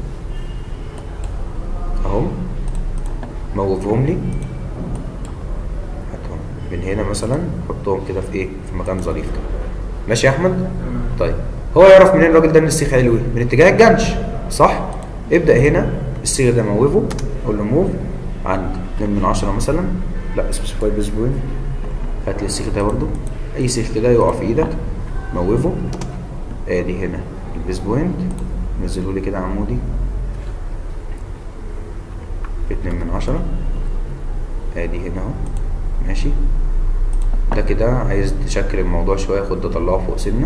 اهو موفهم لي هاتهم من هنا مثلا حطهم كده في ايه في مكان ظريف كده ماشي يا احمد طيب هو يعرف منين الراجل ده ان السيخ علوي من اتجاه الجنش صح ابدا هنا السيخ ده موفه قول له موف عند 2 من 10 مثلا لا سبيسيفاي بيس بوينت هات لي السيخ ده برضه اي سيخ كده يقع في ايدك موفه ادي هنا البيس بوينت نزله لي كده عمودي 2 من 10 ادي هنا اهو ماشي ده كده عايز تشكل الموضوع شوية خد ده طلعه فوق سنة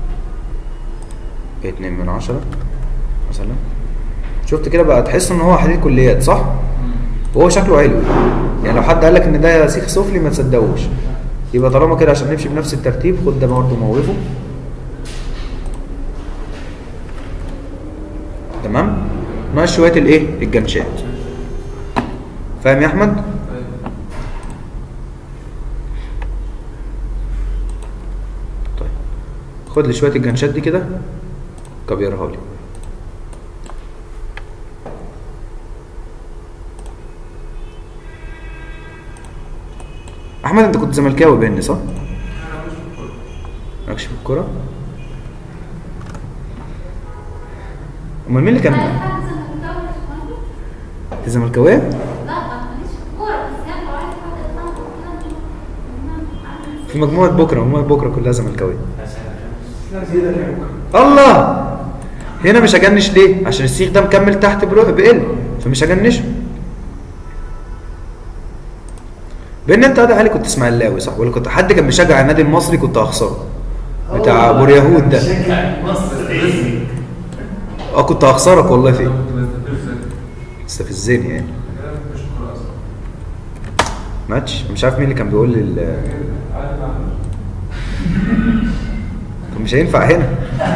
اتنين من عشرة مثلا شفت كده بقى تحس ان هو حديد كليات صح؟ وهو شكله علوي يعني لو حد قالك ان ده سيخ سفلي ما تصدقوش يبقى طالما كده عشان نمشي بنفس الترتيب خد ده برضه موقفه تمام؟ ناقص شوية الايه؟ الجنشات فاهم يا احمد؟ طيب خد لي شويه الجنشات دي كده كبيرها لي احمد انت كنت زملكاوي باين صح مالكش في الكوره امال مين اللي كان انت زملكاويه لا ماليش في الكورة بس يعني لو عايز حد يطلع كده في مجموعه بكره مجموعه بكره كلها زملكاويه لا زيادة اللي بكره الله هنا مش هجنش ليه عشان السيخ ده مكمل تحت برو- بقل فمش هجنشه بان انت قاعد علي كنت اسماعيلاوي صح ولا كنت حد كان بيشجع النادي المصري كنت هخسره بتاع ابو اليهود ده اه كنت هخسرك والله فيه استفزني يعني ماتش مش عارف مين اللي كان بيقول لي ال- طب مش هينفع هنا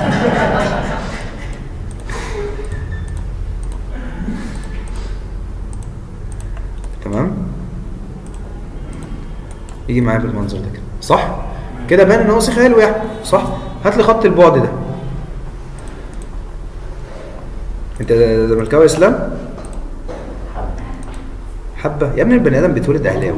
تمام يجي معايا بالمنظر ده كده صح كده باين ان هو سيخ حلو يعني صح هات لي خط البعد ده انت زملكاوي يا اسلام حبه يا ابني البني ادم بيتولد اهلاوي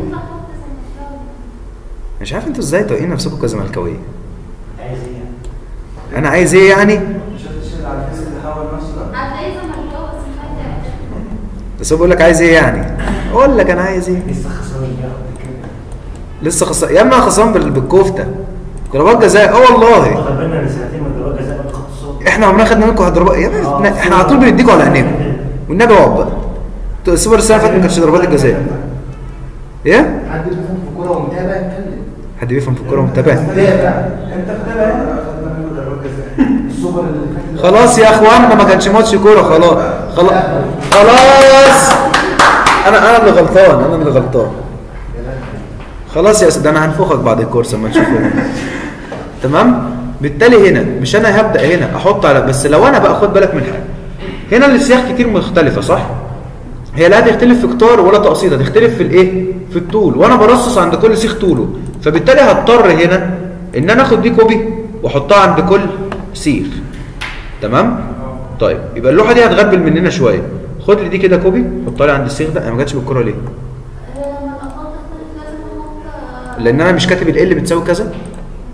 مش عارف انتوا ازاي طايقين نفسكم كزملكاويه عايز ايه يعني؟ انا عايز ايه يعني شفت الشيء على الفيس اللي حول نفسه ده هتلاقي زملكاوي بس مش عايز يعترف. بس هو بيقول لك عايز ايه يعني اقول لك انا عايز ايه لسه خسران بياخد كده لسه خسران يا اما خسران بال- بالكفته ضربات جزاء اه والله واخد بالنا من سنتين من ضربات جزاء قبل خط الصوت احنا عمرنا خدنا منكم ضربات يا آه. ابني احنا على طول بنديكوا على عينيكم والنبي اقعد بقى السوبر السنه اللي فاتت ما كانش ضربات الجزاء ايه حد بيفهم في الكوره ومتابع يتكلم حد بيفهم في الكوره ومتابع متابع انت خدها هنا خدنا منه ضربات جزاء السوبر اللي فات خلاص يا اخوانا ما كانش ماتش كوره خلاص خلاص خلاص انا انا اللي غلطان انا اللي غلطان خلاص يا سيدي انا هنفخك بعد الكورس اما نشوف تمام بالتالي هنا مش انا هبدا هنا احط على بس لو انا بقى خد بالك من حاجه هنا السياخ كتير مختلفه صح هي لا هتختلف في قطار ولا تقسيط هتختلف في الايه في الطول وانا برصص عند كل سيخ طوله فبالتالي هضطر هنا ان انا اخد دي كوبي واحطها عند كل سيخ تمام طيب يبقى اللوحه دي هتغبل مننا شويه خد لي دي كده كوبي حطها لي عند السيخ ده انا ما جاتش بالكره ليه آه، لما الأطفال تختلف لازم نحط آه، لان انا مش كاتب ال اللي بتساوي كذا لا.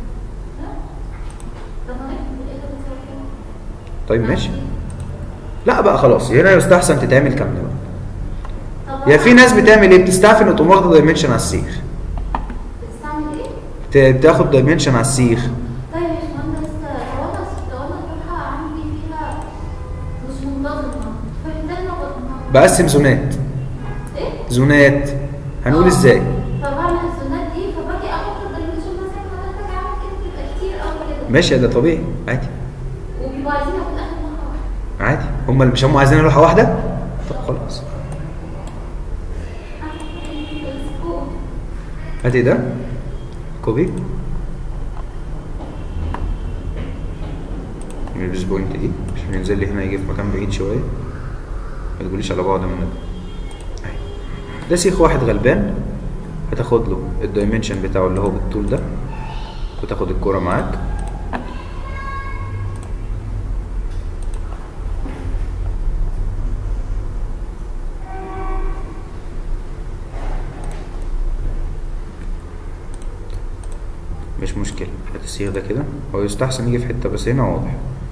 طب ما نكتب الإيه ده بتساوي كام؟ طيب ماشي لا بقى خلاص هنا يستحسن تتعمل كامله بقى طب يا أنا- في ناس بتعمل ايه بتستعفن وتقوم واخده دايمنشن على السيخ بتستعمل إيه؟ ت- تاخد دايمنشن على السيخ طيب يا باشمهندس لو انا لو انا اللوحه عندي فيها مش منتظمه فبالتالي ما ب- ما- بقسم زونات ايه؟ زونات هنقول آه. ازاي فبعمل الزونات دي فباجي احط الدايمنشن مثلا وانا محتاج اعمل كده بتبقى كتير قوي كده ماشي ده طبيعي عادي وبيبقوا عايزينها في الاخر لوحه واحده عادي هم اللي مش هم عايزين لوحه واحده طب خلاص آه، هاتي ده كوبي من البيس بوينت دي عشان ينزل لي هنا يجي في مكان بعيد شويه ما تقوليش على بعض من ده أهي. ده سيخ واحد غلبان هتاخد له الدايمنشن بتاعه اللي هو بالطول ده وتاخد الكوره معاك مش مشكلة هات السيخ ده كده هو يستحسن يجي في حتة بس هنا واضح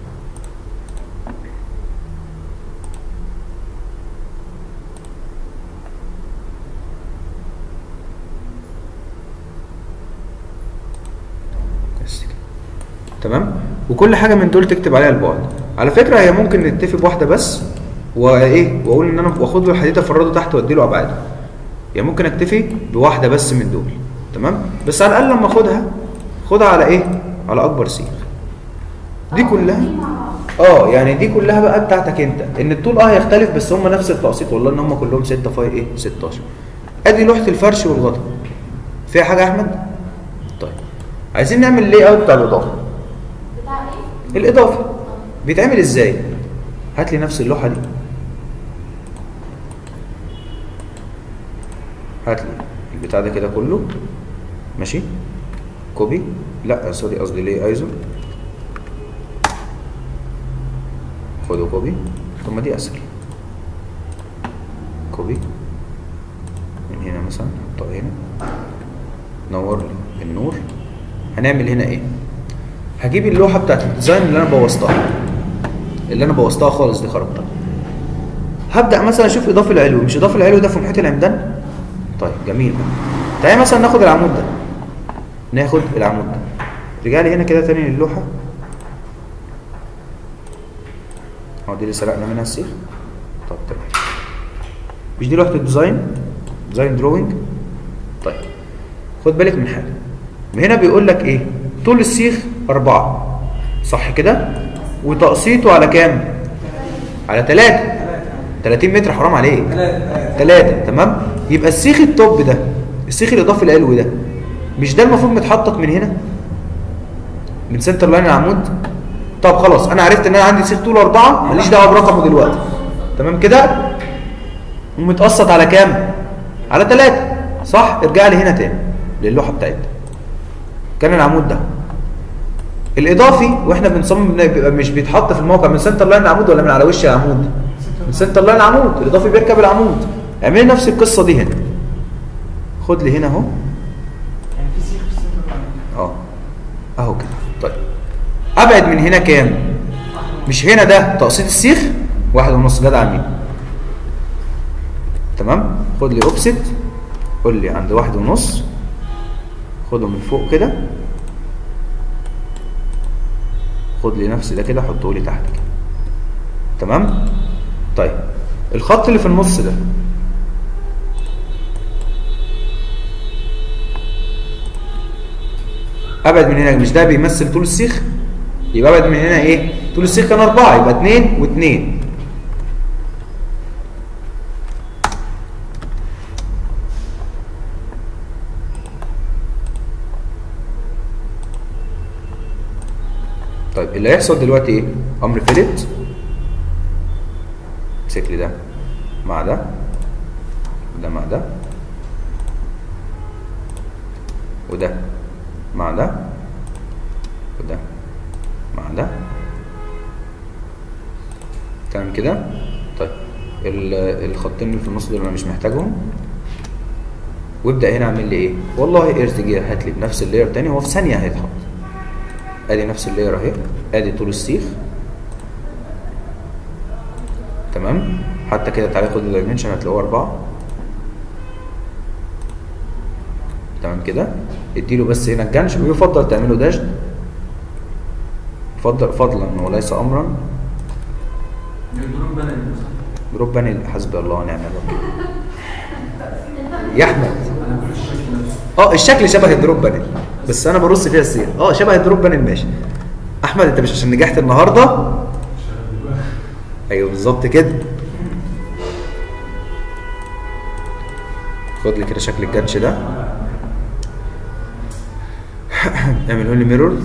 بس كده تمام وكل حاجة من دول تكتب عليها البعد على فكرة هي ممكن نتفق بواحدة بس وايه واقول ان انا واخد له الحديد افرده تحت وادي له ابعاده يعني ممكن اكتفي بواحده بس من دول تمام بس على الاقل لما اخدها خدها على ايه على اكبر سيخ دي كلها اه يعني دي كلها بقى بتاعتك انت ان الطول اه هيختلف بس هم نفس التقسيط والله ان هم كلهم 6 فاي ايه 16 ادي لوحه الفرش والغطا فيها حاجه يا احمد طيب عايزين نعمل ليه اوت بتاع الاضافه بتاع ايه؟ الاضافه بيتعمل ازاي هات لي نفس اللوحه دي هات لي البتاع ده كده كله ماشي كوبي لا سوري قصدي ليه ايزو خده كوبي طب ما دي اسهل كوبي من هنا مثلا نحطها هنا نور لي النور هنعمل هنا ايه هجيب اللوحه بتاعت الديزاين اللي انا بوظتها اللي انا بوظتها خالص دي خربتها هبدا مثلا اشوف اضافه العلو مش اضافه العلو ده في محيط العمدان طيب جميل تعالى مثلا ناخد العمود ده ناخد العمود ده رجع لي هنا كده تاني للوحه هو دي اللي سرقنا منها السيخ طب تمام مش دي لوحه الديزاين ديزاين دروينج طيب خد بالك من حاجه من هنا بيقول لك ايه طول السيخ أربعة صح كده وتقسيطه على كام على ثلاثة 30 متر حرام عليك ثلاثة ثلاثة تمام يبقى السيخ التوب ده السيخ الإضافي العلوي ده مش ده المفروض متحطط من هنا من سنتر لاين العمود طب خلاص انا عرفت ان انا عندي سيخ طوله أربعة ماليش دعوة برقمه دلوقتي تمام كده ومتقسط على كام على ثلاثة صح ارجع لي هنا تاني للوحة بتاعتنا كان العمود ده الاضافي واحنا بنصمم بيبقى مش بيتحط في الموقع من سنتر لاين العمود ولا من على وش العمود من سنتر لاين العمود الاضافي بيركب العمود اعملي نفس القصه دي هنا خد لي هنا اهو يعني في سيخ في السنتر لاين. اه اهو كده طيب ابعد من هنا كام مش هنا ده تقسيط السيخ واحد ونص جدع مين تمام خد لي اوبست قول لي عند واحد ونص خده من فوق كده خد لي نفس ده كده حطه لي تحت كده تمام طيب الخط اللي في النص ده ابعد من هنا مش ده بيمثل طول السيخ يبقى ابعد من هنا ايه طول السيخ كان أربعة يبقى اتنين واتنين طيب اللي هيحصل دلوقتي ايه امر فيلت امسك لي ده مع ده وده مع ده وده مع ده وده مع ده تمام كده طيب ال- الخطين اللي في النص دول انا مش محتاجهم وابدا هنا اعمل لي ايه والله ايرث جير هات لي بنفس اللاير تاني هو في ثانيه هيتحط ادي نفس اللاير اهي ادي طول السيخ تمام حتى كده تعالى خد الدايمنشن هتلاقوه أربعة تمام كده اديله بس هنا الجنش ويفضل تعمله داش يفضل فضلا وليس امرا الدروب بانل مثلا دروب بانل حسبي الله ونعم الوكيل يا احمد انا بقول الشكل نفسه اه الشكل شبه الدروب بانل بس انا برص فيها السير اه شبه الدروب بانل ماشي احمد انت مش عشان نجحت النهارده ايوه بالظبط كده خد لي كده شكل الجنش ده اعمله لي ميرور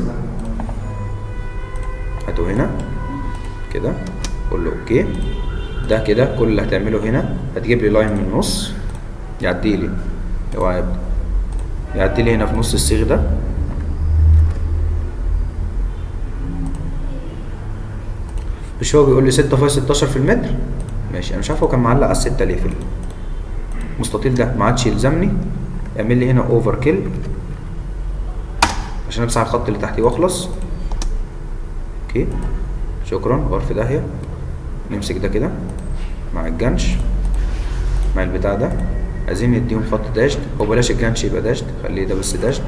هاته هنا كده قول له اوكي ده كده كل اللي هتعمله هنا هتجيب لي لاين من النص يعدي لي اوعى يبدأ يعدي لي هنا في نص الصيغ ده مش هو بيقول لي 6 فاي 16 في المتر ماشي انا مش عارف هو كان معلق على الستة ليه في المستطيل ده ما عادش يلزمني اعمل لي هنا اوفر كيل عشان امسح الخط اللي تحتيه واخلص اوكي شكرا غرف في داهيه نمسك ده كده مع الجنش مع البتاع ده عايزين نديهم خط داشت او بلاش الجنش يبقى داشت خليه ده بس داشت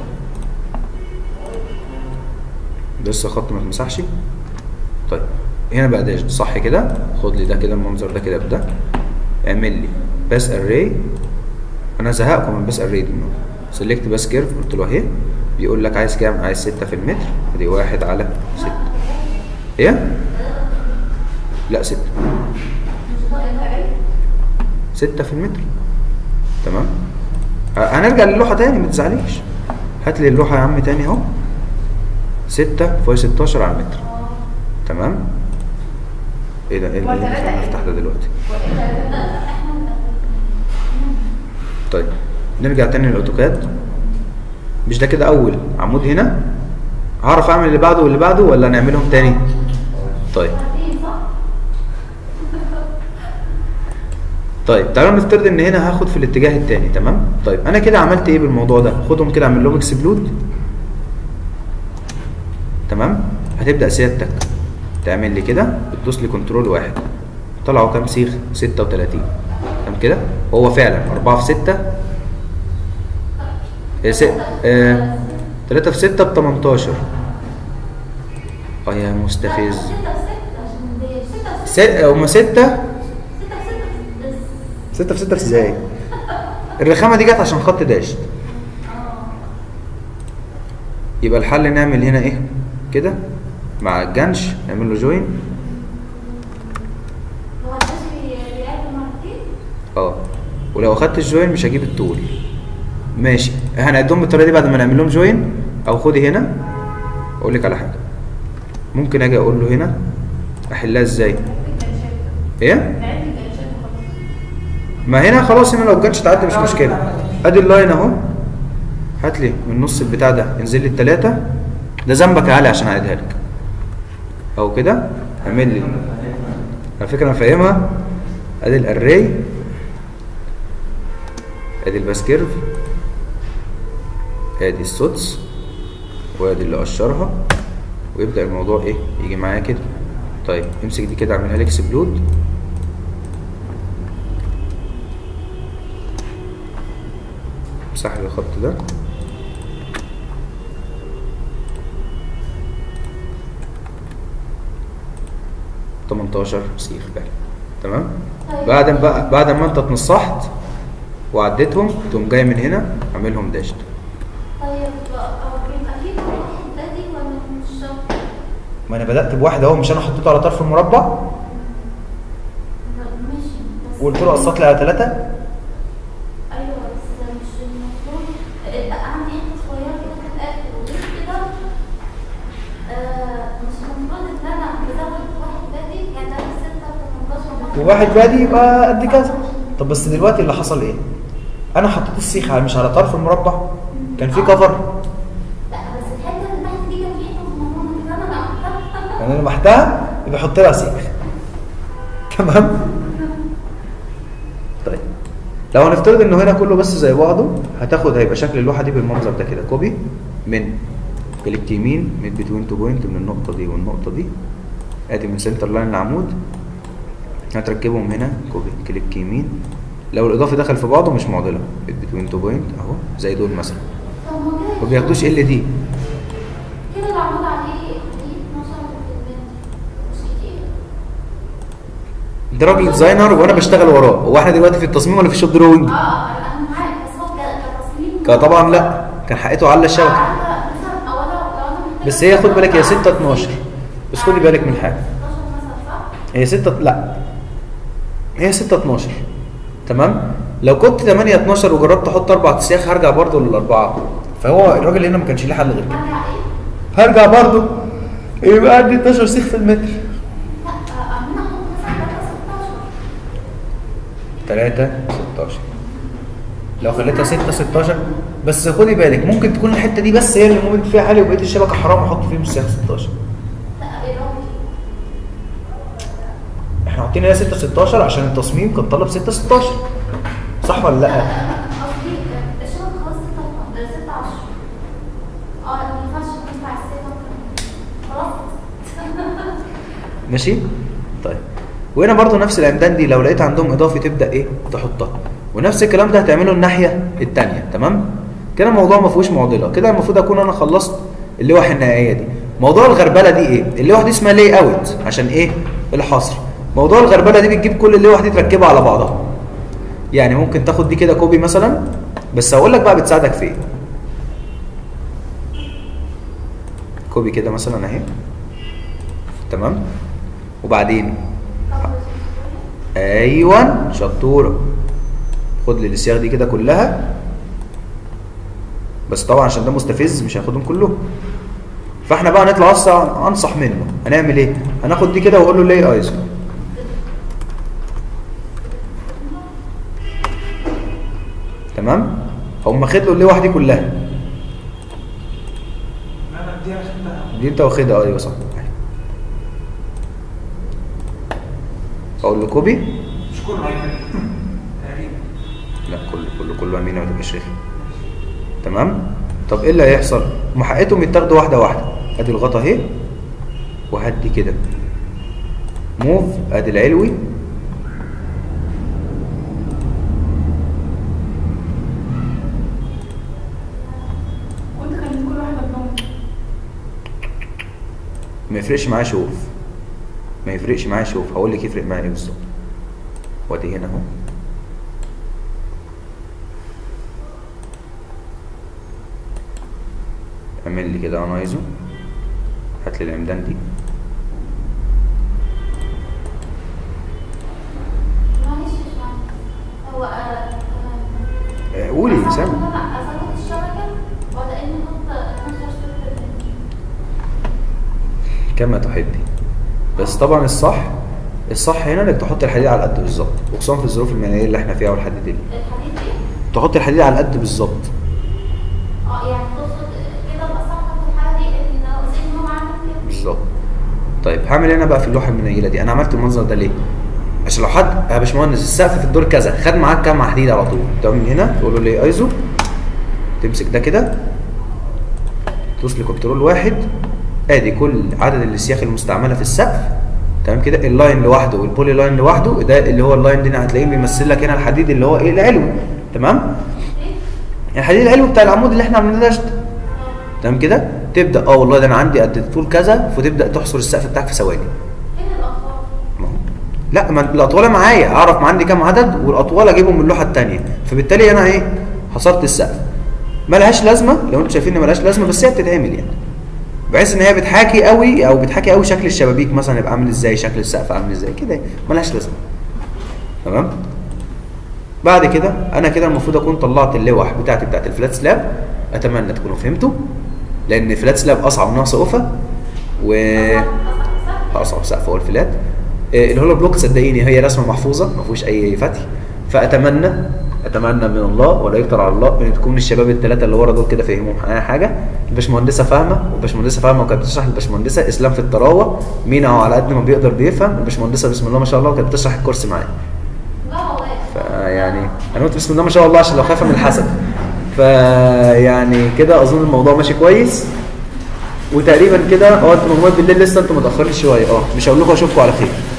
لسه خط ما اتمسحش طيب هنا بقى داشت صح كده خد لي ده كده المنظر ده كده بده اعمل لي باس اري انا زهقكم من باس اري دي سيلكت باس كيرف قلت له اهي بيقول لك عايز كام عايز ستة في المتر ادي واحد على ستة ايه لا ستة ستة في المتر تمام ه- هنرجع للوحة تاني ما تزعليش هات لي اللوحة يا عم تاني اهو ستة فاي ستاشر على المتر تمام ايه ده ايه اللي والتلاتة ينفع ايه؟ نفتح ده دلوقتي طيب نرجع تاني للاوتوكاد مش ده كده اول عمود هنا هعرف اعمل اللي بعده واللي بعده ولا نعملهم تاني طيب طيب تعالوا نفترض ان هنا هاخد في الاتجاه التاني تمام طيب انا كده عملت ايه بالموضوع ده خدهم كده اعمل لهم اكسبلود تمام هتبدا سيادتك تعمل لي كده بتدوس لي كنترول واحد طلعوا كام سيخ 36 تمام كده هو فعلا 4 في 6 س... آه... 3 في 6 ب 18 اه يا مستفز 6 عشان دي 6 ست هما 6 6 6 6 في 6 في ازاي؟ الرخامة دي جت عشان خط داشت يبقى الحل نعمل هنا ايه؟ كده مع الجنش نعمل له جوين هو الدش بيعد مرتين اه ولو اخدت الجوين مش هجيب الطول ماشي هنعدهم بالطريقه دي بعد ما نعمل لهم جوين او خدي هنا اقول لك على حاجه ممكن اجي اقول له هنا احلها ازاي ايه ما هنا خلاص هنا لو الجاتش تعدي مش مشكله ادي اللاين اهو هات لي من نص البتاع ده انزل لي التلاته ده ذنبك يا علي عشان اعيدها لك او كده اعمل لي على فكره انا فاهمها ادي الاري ادي الباس كيرف ادي السدس وادي اللي قشرها ويبدا الموضوع ايه يجي معايا كده طيب امسك دي كده اعملها لي اكسبلود امسح لي الخط ده تمنتاشر سيخ بقى تمام طيب. بعد ما بقى بعد ما انت اتنصحت وعديتهم تقوم جاي من هنا عاملهم داشت طيب هو بيبقى في واحد بادي ولا مش شرط؟ ما انا بدات بواحد اهو مش انا حطيته على طرف المربع ماشي بس وقلت له قصت لي على ثلاثه ايوه بس مش المفروض بقى عندي حته صغيره كده في الاخر وغير كده آه، مش المفروض ان انا بزود واحد بادي يعني ده 6 18 وواحد بادي يبقى قد كذا طب بس دلوقتي اللي حصل ايه انا حطيت السيخ على مش على طرف المربع كان في كفر لا بس الحته اللي تحت دي كان في حته صغننه كده انا عملتها يعني انا لمحتها يبقى احط لها سيخ تمام طيب لو هنفترض انه هنا كله بس زي بعضه هتاخد هيبقى شكل اللوحه دي بالمنظر ده كده كوبي من كليك يمين ميد بتوين تو بوينت من النقطه دي والنقطه دي ادي من سنتر لاين العمود هتركبهم هنا كوبي كليك يمين لو الاضافي دخل في بعضه مش معضله ميد بتوين تو بوينت اهو زي دول مثلا طب ما كده ما بياخدوش ال دي كده العمود عليه دي 12 بالبنت مش كتير انت راجل ديزاينر وانا بشتغل وراه هو احنا دلوقتي في التصميم ولا في الشوب دروينج اه انا معاك بس هو ك- كتصميم كان طبعا لا كان حقته على الشبكه عارفة مثلا اولا لو انا محتاجة بس هي خد بالك هي 6 12 بس خدي بالك من حاجه 12 مثلا صح؟ هي 6 لا هي 6 12 تمام لو كنت 8 12 وجربت احط اربع سياخ هرجع برضه للاربعه فهو الراجل هنا ما كانش ليه حل غير كده هرجع ايه؟ هرجع برضه يبقى عندي 12 سيخ في المتر لا آه، عمالة احط مثلا 3 16 16 لو خليتها 6 16 بس خدي بالك ممكن تكون الحته دي بس هي اللي مومنت فيها عالي وبقيه الشبكه حرام احط فيهم السياخ 16 لا ايه رأيك؟ احنا حاطين هنا 6 16 عشان التصميم كان طلب 6 16 صح ولا لا؟ قصدي الشبكة خلاص 6 6 10 اه ما ينفعش تنفع السيبك خلاص ماشي طيب وهنا برضو نفس العمدان دي لو لقيت عندهم اضافي تبدا ايه تحطها ونفس الكلام ده هتعمله الناحيه الثانيه تمام كده الموضوع ما فيهوش معضله كده المفروض اكون انا خلصت اللوح النهائيه دي موضوع الغربله دي ايه اللوح دي اسمها لاي اوت عشان ايه الحصر موضوع الغربله دي بتجيب كل اللوح دي تركبها على بعضها يعني ممكن تاخد دي كده كوبي مثلا بس هقول لك بقى بتساعدك في ايه كوبي كده مثلا اهي تمام وبعدين ايوه شطوره خد لي السياخ دي كده كلها بس طبعا عشان ده مستفز مش هياخدهم كلهم فاحنا بقى نطلع اسرع انصح منه هنعمل ايه هناخد دي كده واقول له ليه ايزو تمام هقوم واخد له اللوح دي كلها لا لا دي انا خدتها دي انت واخدها ايوه صح اقول له كوبي مش كله هيفرق تقريبا لا كله كله كله امينه ما تبقاش رخم تمام طب ايه اللي هيحصل هم حقيقتهم يتاخدوا واحده واحده ادي الغطا اهي وهدي كده موف ادي العلوي وانت كان كل واحده ما يفرقش معايا شوف ما يفرقش معايا شوف هقول لك يفرق معايا ايه بالظبط وادي هنا اهو اعمل لي كده انا عايزه هات لي العمدان دي معلش يا باشمهندس. هو آه، آه، آه، قولي أظبط- سامع لا، أظبط الشبكة ولا إني أحط 12 سلك كما تحبي بس طبعا الصح الصح هنا انك تحط الحديد على القد بالظبط وخصوصا في الظروف الميدانيه اللي احنا فيها والحديد دي الحديد إيه؟ تحط الحديد على القد بالظبط اه يعني تقصد كده بقى صح في الحالة دي إن زي ما هو عامل كده بالظبط طيب هعمل ايه انا بقى في اللوحه المنيله دي انا عملت المنظر ده ليه عشان لو حد يا باشمهندس السقف في الدور كذا خد معاك كام حديد على طول تقوم من هنا تقول له ليه ايزو تمسك ده كده تدوس لي كنترول واحد ادي كل عدد الاسياخ المستعمله في السقف تمام كده اللاين لوحده والبولي لاين لوحده ده اللي هو اللاين ده هتلاقيه بيمثل لك هنا الحديد اللي هو ايه العلوي تمام الحديد العلوي بتاع العمود اللي احنا عملناه ده تمام كده تبدا اه والله ده انا عندي قد الطول كذا فتبدا تحصر السقف بتاعك في ثواني فين الأطفال؟ ما هو لا ما الاطوال معايا اعرف ما عندي كام عدد والاطوال اجيبهم من اللوحه الثانيه فبالتالي انا ايه حصرت السقف ملهاش لازمه لو انتوا شايفين ان ملهاش لازمه بس هي بتتعمل يعني بحيث ان هي بتحاكي قوي او بتحاكي قوي شكل الشبابيك مثلا يبقى عامل ازاي شكل السقف عامل ازاي كده ملهاش لازمه تمام بعد كده انا كده المفروض اكون طلعت اللوح بتاعتي بتاعت الفلات سلاب اتمنى تكونوا فهمتوا لان الفلات سلاب اصعب ناقص اوفا و اصعب سقف هو الفلات آه، الهولو بلوك صدقيني هي رسمه محفوظه ما فيهوش اي فتح فاتمنى اتمنى من الله ولا يكتر على الله ان تكون الشباب الثلاثه اللي ورا دول كده فهموا معايا حاجه الباشمهندسه فاهمه والباشمهندسه فاهمه وكانت بتشرح الباشمهندسه اسلام في الطراوه مين اهو على قد ما بيقدر بيفهم الباشمهندسه بسم الله ما شاء الله وكانت بتشرح الكورس معايا لا والله فيعني انا قلت بسم الله ما شاء الله عشان لو خايفه من الحسد فيعني كده اظن الموضوع ماشي كويس وتقريبا كده اه انتوا مجموعه بالليل لسه انتوا متاخرين شويه اه مش هقول لكم اشوفكم على خير